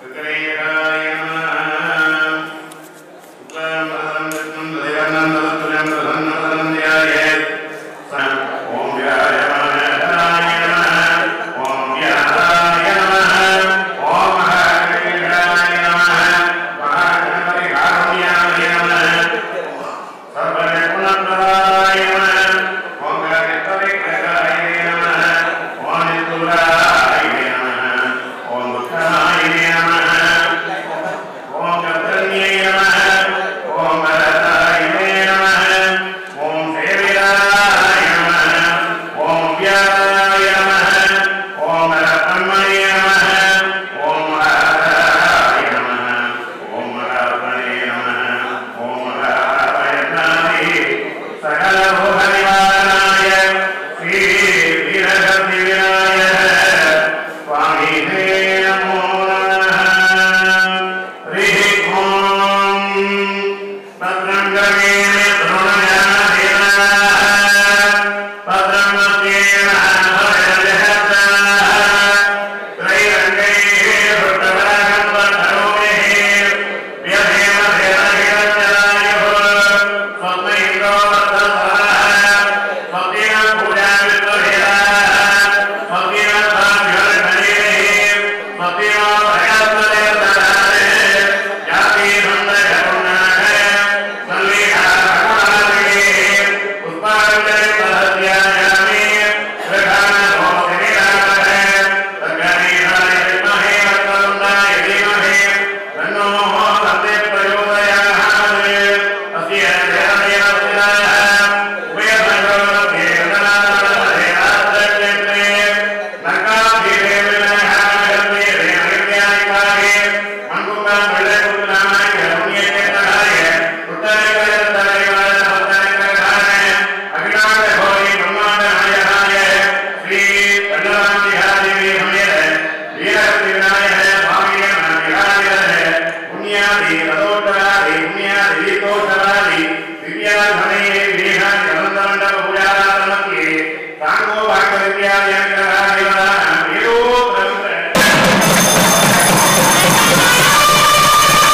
Yeah.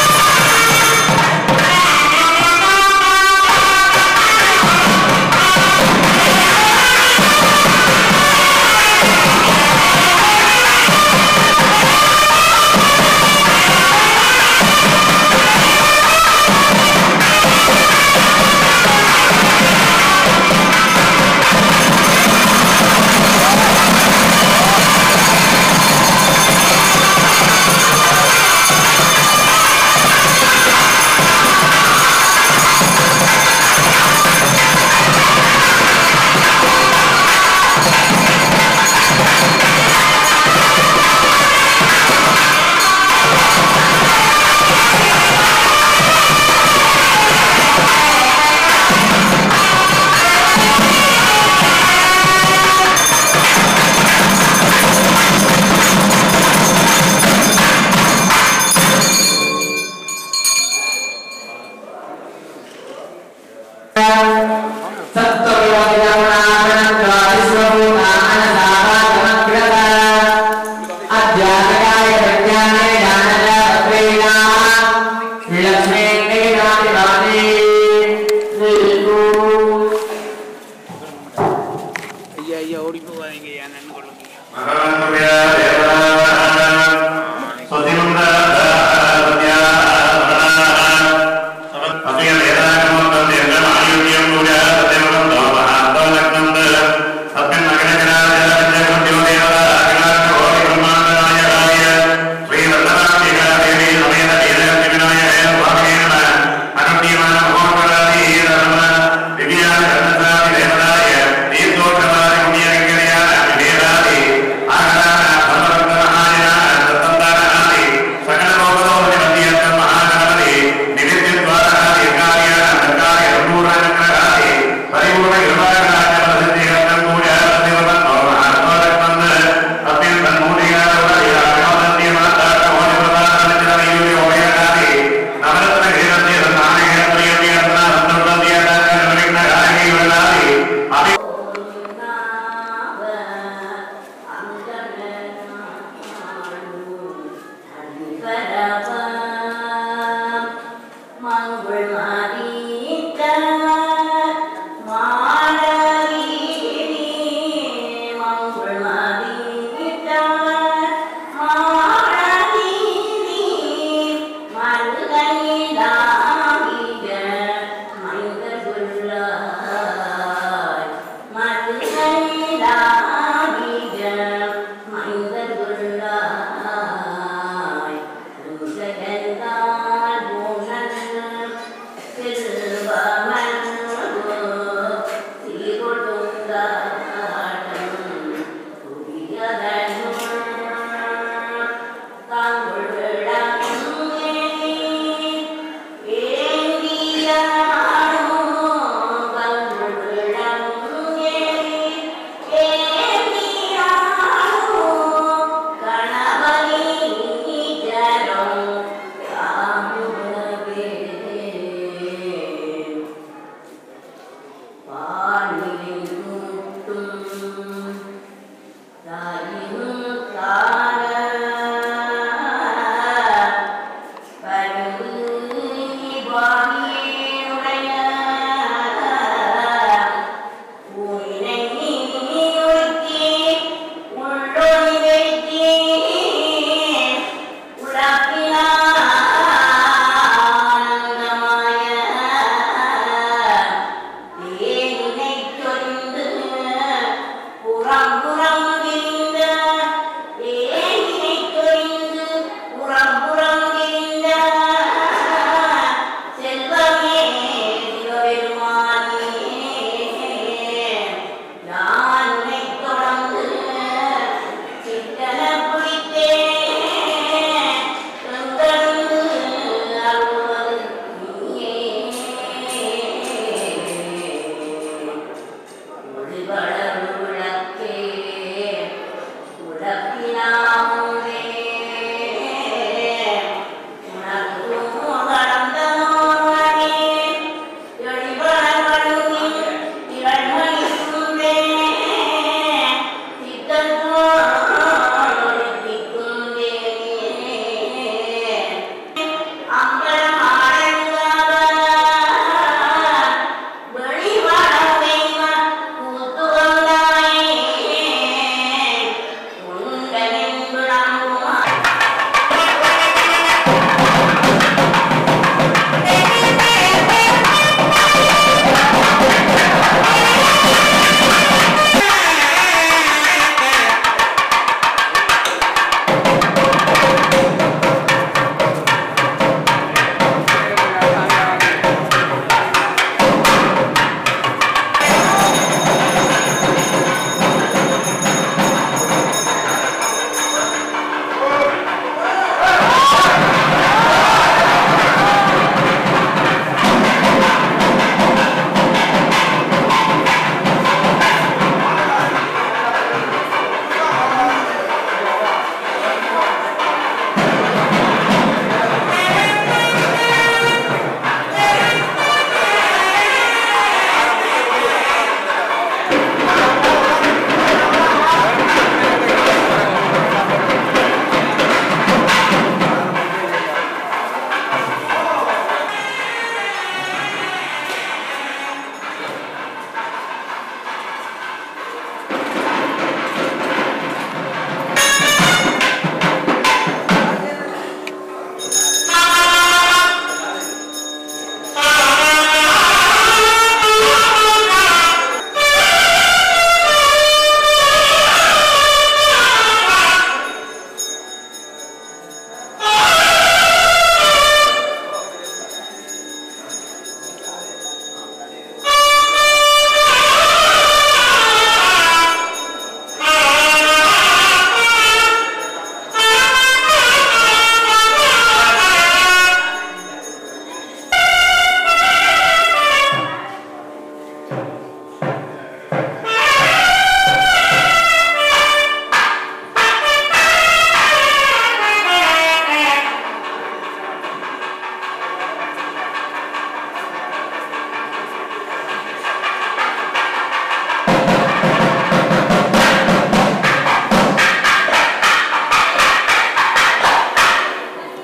மைந்தர்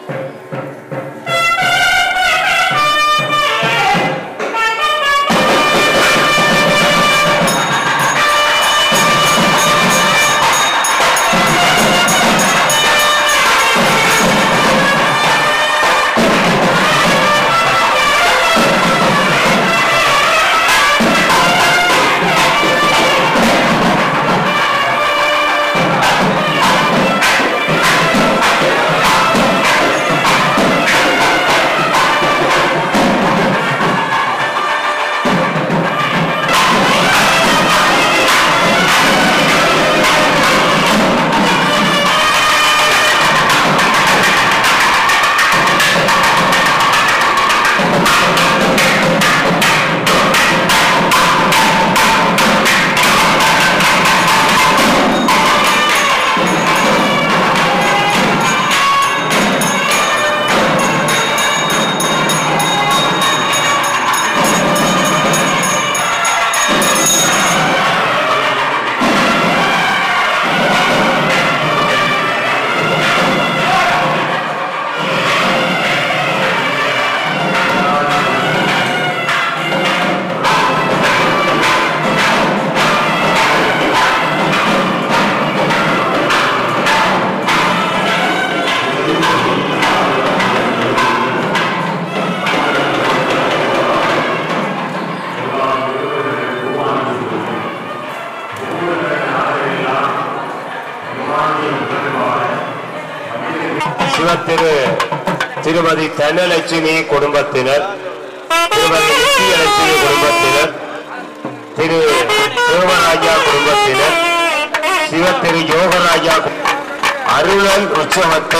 சிவத்திரு திருமதி தனலட்சுமி குடும்பத்தினர் திருமதி நித்தியலட்சுமி குடும்பத்தினர் திரு தேவராஜா குடும்பத்தினர் சிவத்திரு யோகராஜா கு- அருளல் உற்சவத்தை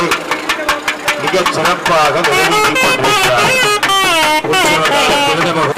மிகச் சிறப்பாக நிறைவேற்றிக் கொண்டிருக்கிறார் உற்சவ திருநமக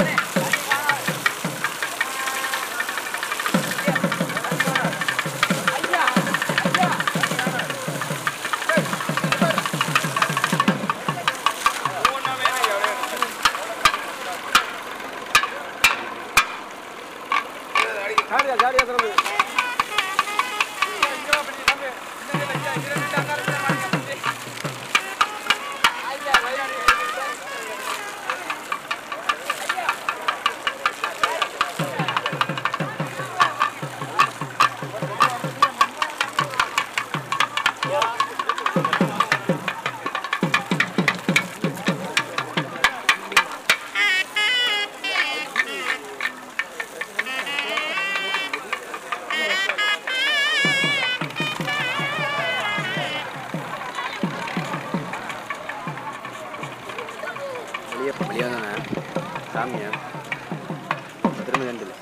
வெளியே வெளியே வந்தானே சாமியா திரும்ப கண்டில்லை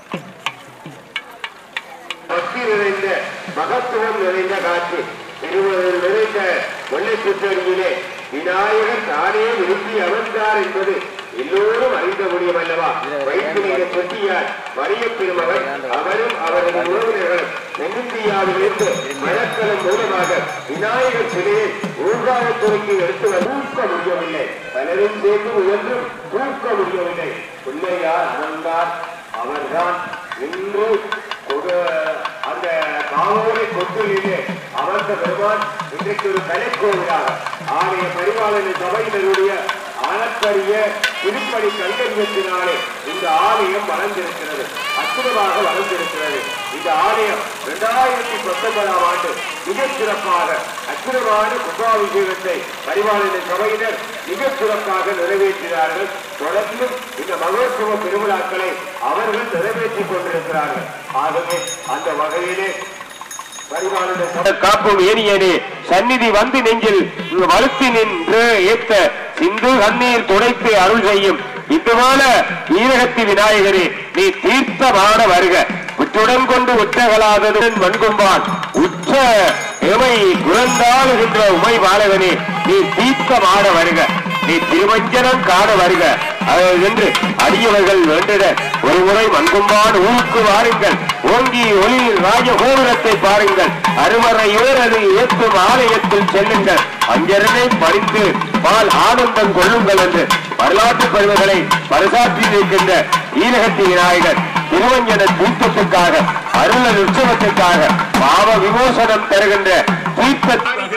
பக்தி நிறைந்த மகத்துவம் நிறைந்த காட்சி திருமணம் நிறைந்த வெள்ளை புத்தகத்திலே விநாயகர் தானே விரும்பி அமர்ந்தார் என்பது எல்லோரும் அறிந்த முடியும் அல்லவா வைத்திலிங்க செட்டியார் வரிய பெருமகன் அவரும் அவரது உறவினர்களும் தென்னிந்தியாவிலிருந்து மழக்கலம் மூலமாக விநாயகர் சிலையை ஊர்காலத்துறைக்கு எடுத்து வந்து தூக்க முடியவில்லை பலரும் சேர்ந்து முயன்றும் தூக்க முடியவில்லை பிள்ளையார் அமர்ந்தார் அவர்தான் இன்று கொடு- அந்த காவோரை கொட்டிலே அமர்ந்த பெருமான் இன்றைக்கு ஒரு கலைக்கோவிலாக ஆலய பரிபாலன சபையினருடைய ஆனக்கரிய திருப்பணி கல்வெற்றினாலே இந்த ஆலயம் வளர்ந்திருக்கிறது அற்புதமாக வளர்ந்திருக்கிறது இந்த ஆலயம் இரண்டாயிரத்தி பத்தொன்பதாம் ஆண்டு மிகச் சிறப்பாக அற்புதமான கும்பாபிஷேகத்தை பரிபாலன சபையினர் மிகச் சிறப்பாக நிறைவேற்றினார்கள் தொடர்ந்து இந்த மகோத்சவ பெருவிழாக்களை அவர்கள் நிறைவேற்றிக் கொண்டிருக்கிறார்கள் ஆகவே அந்த வகையிலே பரிபாலன காப்பும் ஏனியனே சந்நிதி வந்து நெஞ்சில் வலுத்தி நின்று ஏத்த சிந்து கண்ணீர் துடைத்து அருள் செய்யும் இந்துமான ஈரகத்தி விநாயகரே நீ தீர்த்தமான வருக உற்றுடன் கொண்டு உற்றகலாததுடன் வன்கும்பான் உற்ற எமை குழந்தாளுகின்ற உமை பாலகனே நீ தீர்த்தமான வருக நீ திருவஞ்சனம் காண வருக அது என்று அடியவர்கள் வேண்டிட ஒரு முறை மண்கும்பான் ஊருக்கு வாருங்கள் ஓங்கி ஒளி ராஜகோபுரத்தை பாருங்கள் அருமறை ஏறது ஏற்றும் ஆலயத்தில் செல்லுங்கள் அஞ்சரனை பறித்து பால் ஆனந்தம் கொள்ளுங்கள் என்று வரலாற்று பதிவுகளை பரிசாற்றி இருக்கின்ற ஈரகத்தி விநாயகர் திருவஞ்சன தீர்த்தத்துக்காக அருளல் உற்சவத்துக்காக பாவ விமோசனம் தருகின்ற தீர்த்த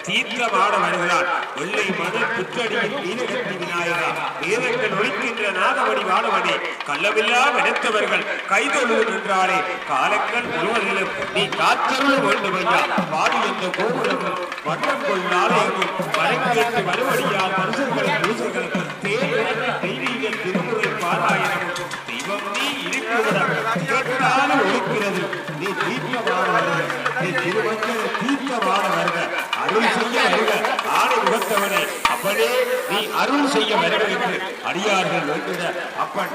தீர்த்தமாட வருகிறான் வெள்ளை மத புற்றடியில் மீனகத்தி விநாயகா வேதங்கள் ஒழிக்கின்ற நாதமணி வாழவனே கள்ளமில்லா வெனத்தவர்கள் கைதொழு நின்றாலே காலங்கள் முழுவதிலும் நீ காத்தருள வேண்டும் ஐயா பாடி என்ற கோபுரமும் வட்டம் கொள் நாளையும் வழங்கேற்று மறுபடியால் மனுஷர்கள் பூசைகள் தேர்தல் தெய்வீக திருமுறை பாராயணமும் தெய்வம் நீ இருப்பதுடன் திகட்டாமல் ஒழிக்கிறது நீ தீர்க்கமான வருக நீ திருமஞ்சன தீர்க்கமான வருக அருள் செய்ய வருக ஆணை முகத்தவனே அப்பனே நீ அருள் செய்ய வருக என்று அடியார்கள் வேண்டுக அப்பன்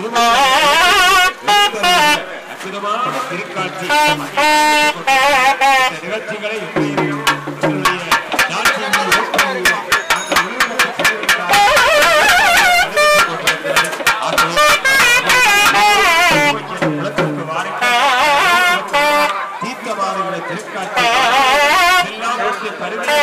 திருமண அற்புதமான திருக்காட்சி இந்த நிகழ்ச்சிகளை எப்படியும் உங்களுடைய நாட்டியங்கள் ஏற்படுவதில் நாங்கள் முழுமையாக செலவிட்டால் தீர்த்தவாதிகளை திருக்காட்சி எல்லாம் வந்து பரிந்து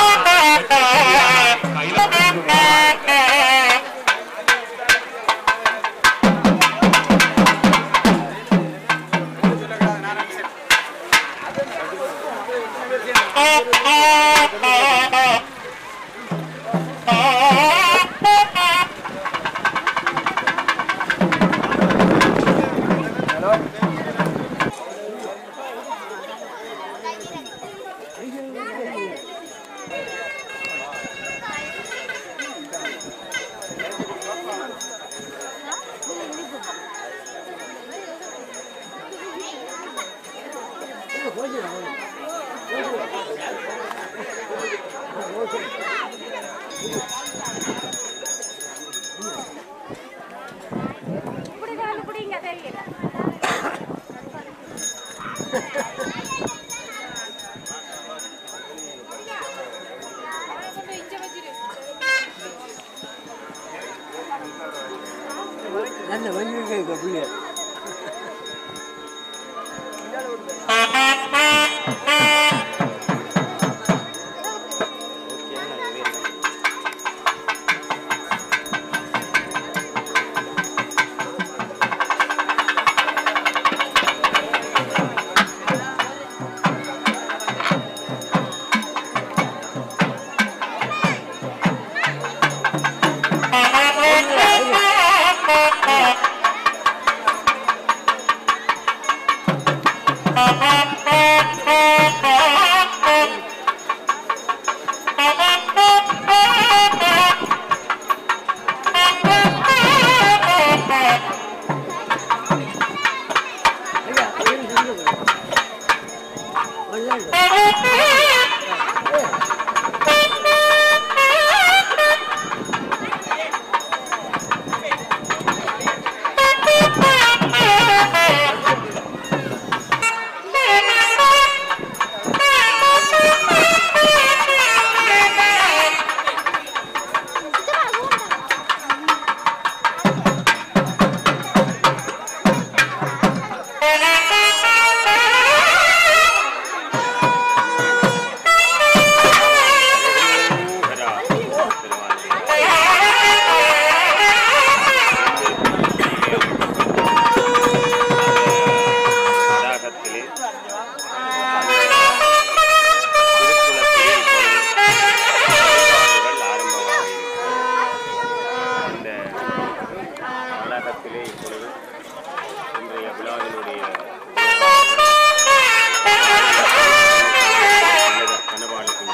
வளாகத்திலே திருக்குளத்திலே இப்பொழுது ஆரம்பமாக இருக்கிறது இந்த வளாகத்திலே இப்பொழுது இன்றைய விழாவினுடைய கனபாலிக்கும்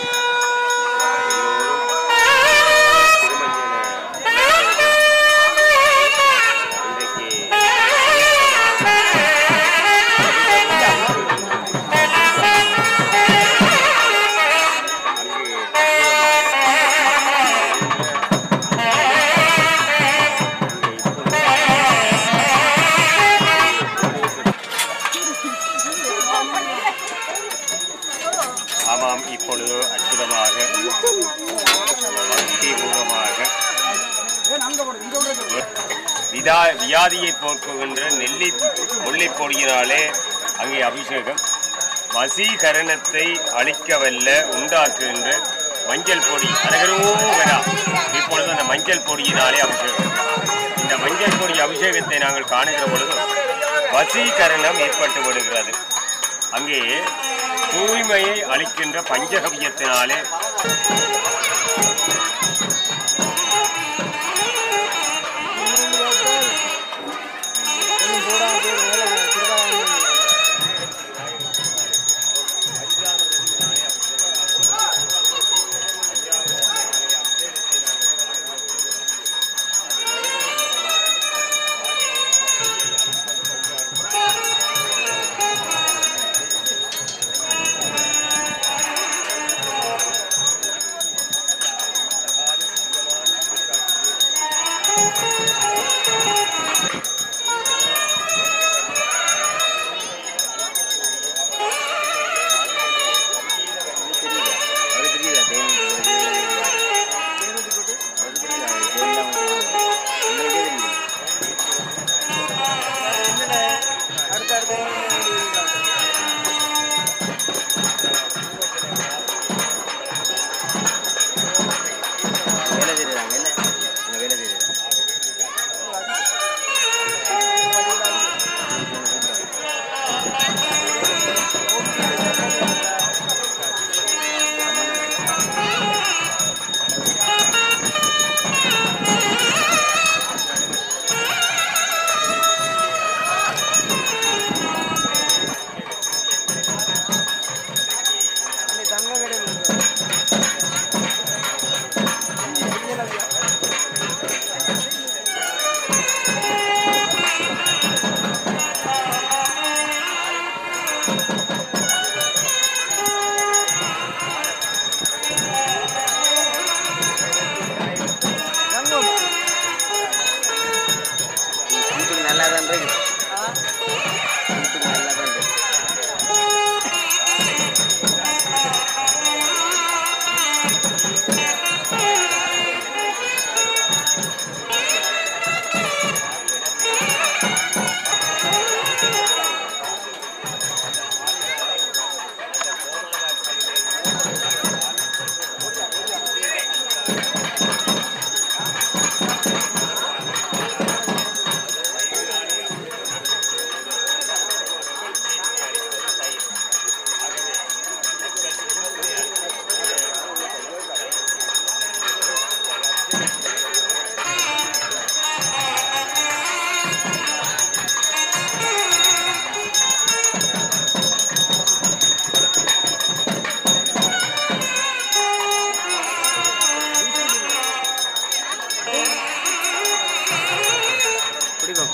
ஆமாம் இப்பொழுது அற்புதமாக பக்திபூர்வமாக விதா வியாதியை போக்குகின்ற நெல்லி முல்லை பொடியினாலே அங்கே அபிஷேகம் வசீகரணத்தை அளிக்கவல்ல உண்டாக்குகின்ற மஞ்சள் பொடி அரகரோகரா இப்பொழுது அந்த மஞ்சள் பொடியினாலே அபிஷேகம் இந்த மஞ்சள் பொடி அபிஷேகத்தை நாங்கள் காணுகிற பொழுது வசீகரணம் ஏற்பட்டு விடுகிறது அங்கே தூய்மையை அளிக்கின்ற பஞ்சகவியத்தினாலே அவருக்கு தெரியுதா தேன் அவருக்கு தெரியுதா தேன் உங்களுக்கே தெரியுது வேலை தெரியுதா வேலை அங்கே வேலை தெரியுதா வீட்டுக்கு நல்லா தான் இருக்கு வீட்டுக்கு நல்லா தான் இருக்கு பிடிக்கும்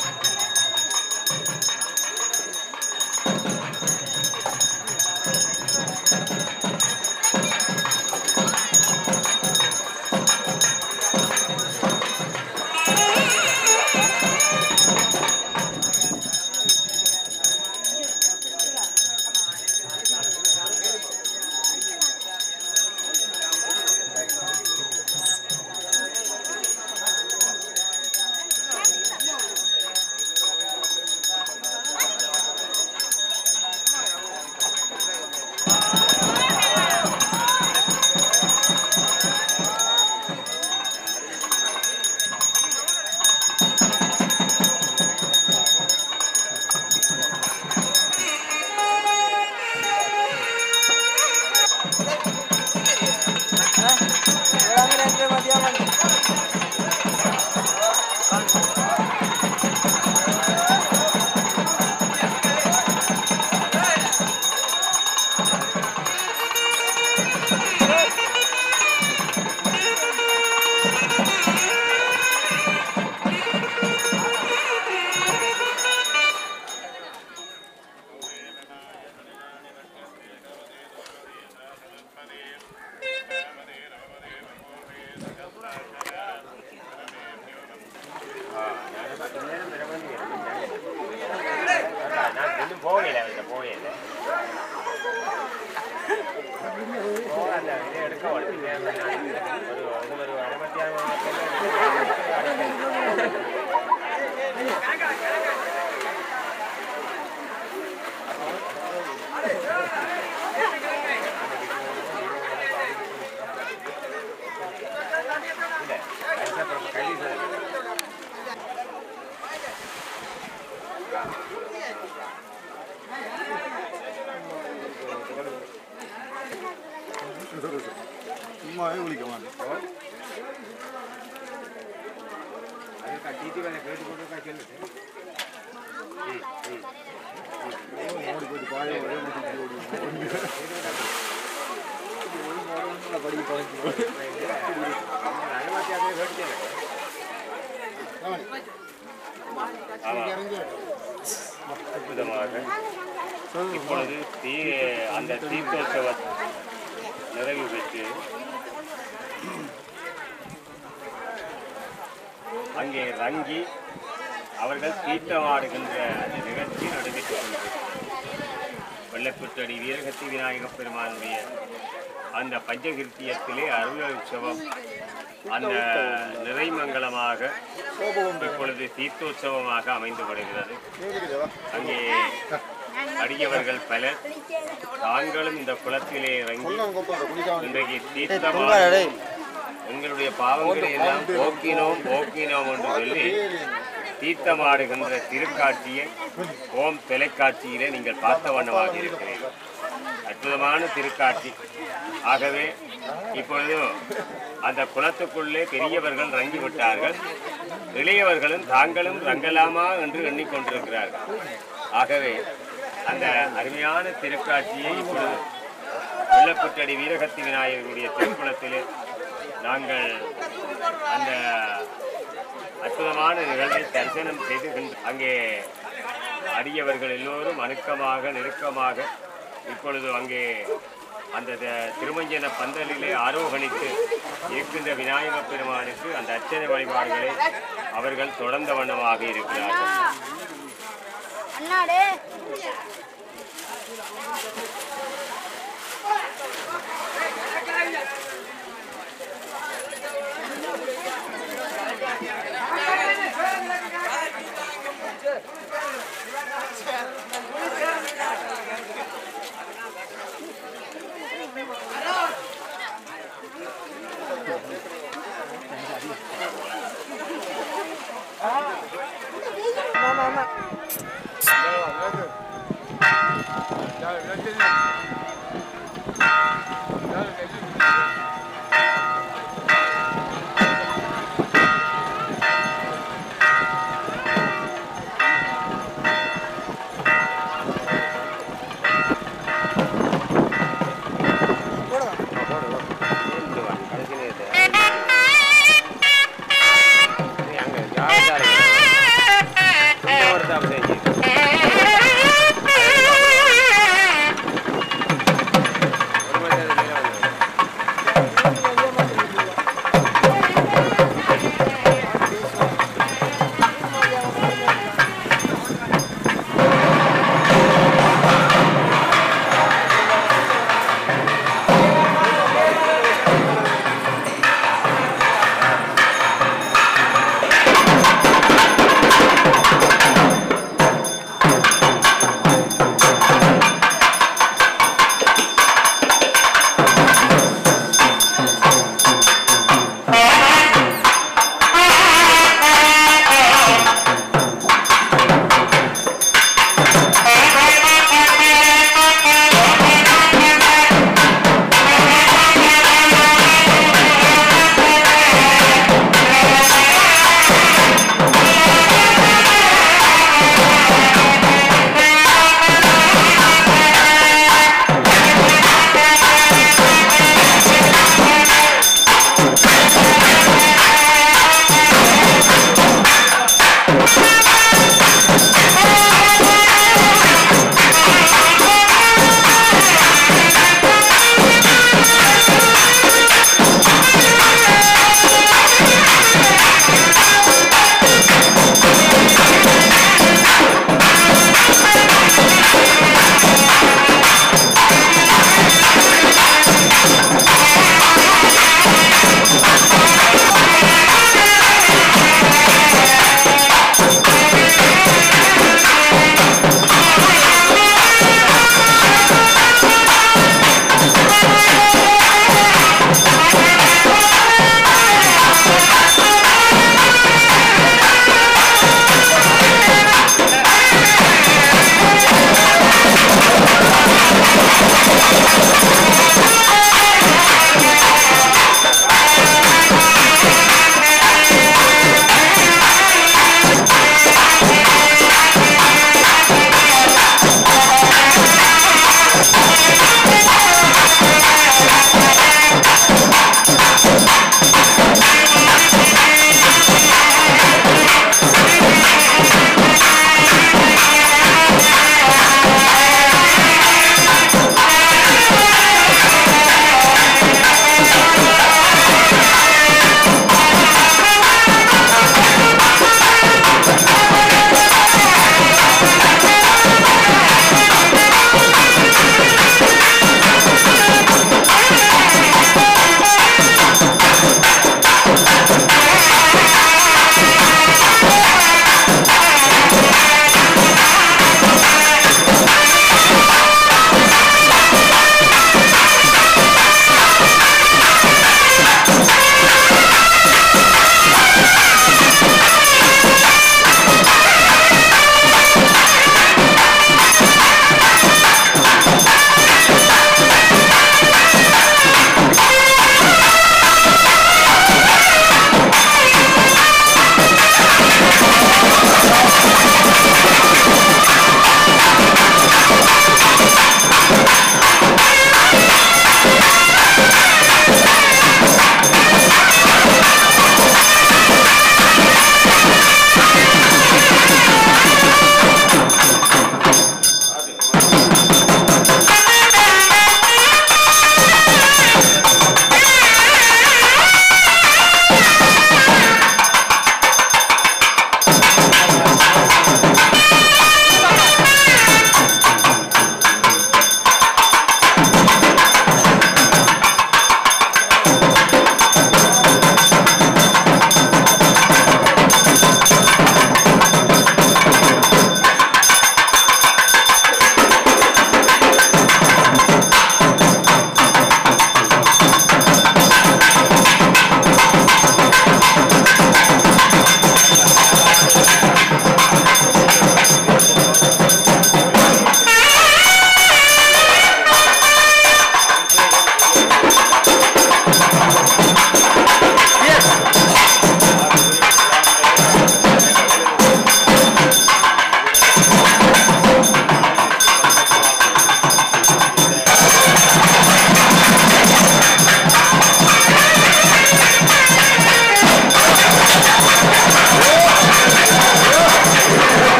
அற்புதமாக இப்பொழுது தீ அந்த தீர்த்தோற்சவ நிறைவு பெற்று அங்கே ரங்கி அவர்கள் தீர்த்தமாடுகின்ற அந்த நிகழ்ச்சி நடைபெற்றுக் கொண்டிருக்கிறது வெள்ளப்புத்தடி வீரகத்தி விநாயகப் பெருமானுடைய அந்த பஞ்சகிருத்தியத்திலே அருள் உற்சவம் அந்த நிறைமங்கலமாக இப்பொழுது தீர்த்தோற்சவமாக அமைந்து வருகிறது அங்கே அடியவர்கள் பலர் தாங்களும் இந்த குளத்திலே இறங்கி இன்றைக்கு தீர்த்தமாக எங்களுடைய பாவங்களை எல்லாம் போக்கினோம் போக்கினோம் என்று சொல்லி தீர்த்தமாடுகின்ற திருக்காட்சியை ஓம் தொலைக்காட்சியிலே நீங்கள் பார்த்த வண்ணமாக இருக்கிறீர்கள் அற்புதமான திருக்காட்சி ஆகவே இப்பொழுது அந்த குளத்துக்குள்ளே பெரியவர்கள் ரங்கி விட்டார்கள் இளையவர்களும் தாங்களும் ரங்கலாமா என்று எண்ணிக்கொண்டிருக்கிறார்கள் ஆகவே அந்த அருமையான திருக்காட்சியை இப்பொழுது வெள்ளப்புற்றடி வீரகத்தி விநாயகருடைய திருக்குளத்திலே நாங்கள் அந்த அற்புதமான நிகழ்வை தரிசனம் செய்து கொண்டு அங்கே அடியவர்கள் எல்லோரும் அணுக்கமாக நெருக்கமாக இப்பொழுது அங்கே அந்த த- திருமஞ்சன பந்தலிலே ஆரோகணித்து இருக்கின்ற விநாயகப் பெருமானுக்கு அந்த அர்ச்சனை வழிபாடுகளை அவர்கள் தொடர்ந்த வண்ணமாக இருக்கிறார்கள் அண்ணாடே ஆமா ஆமா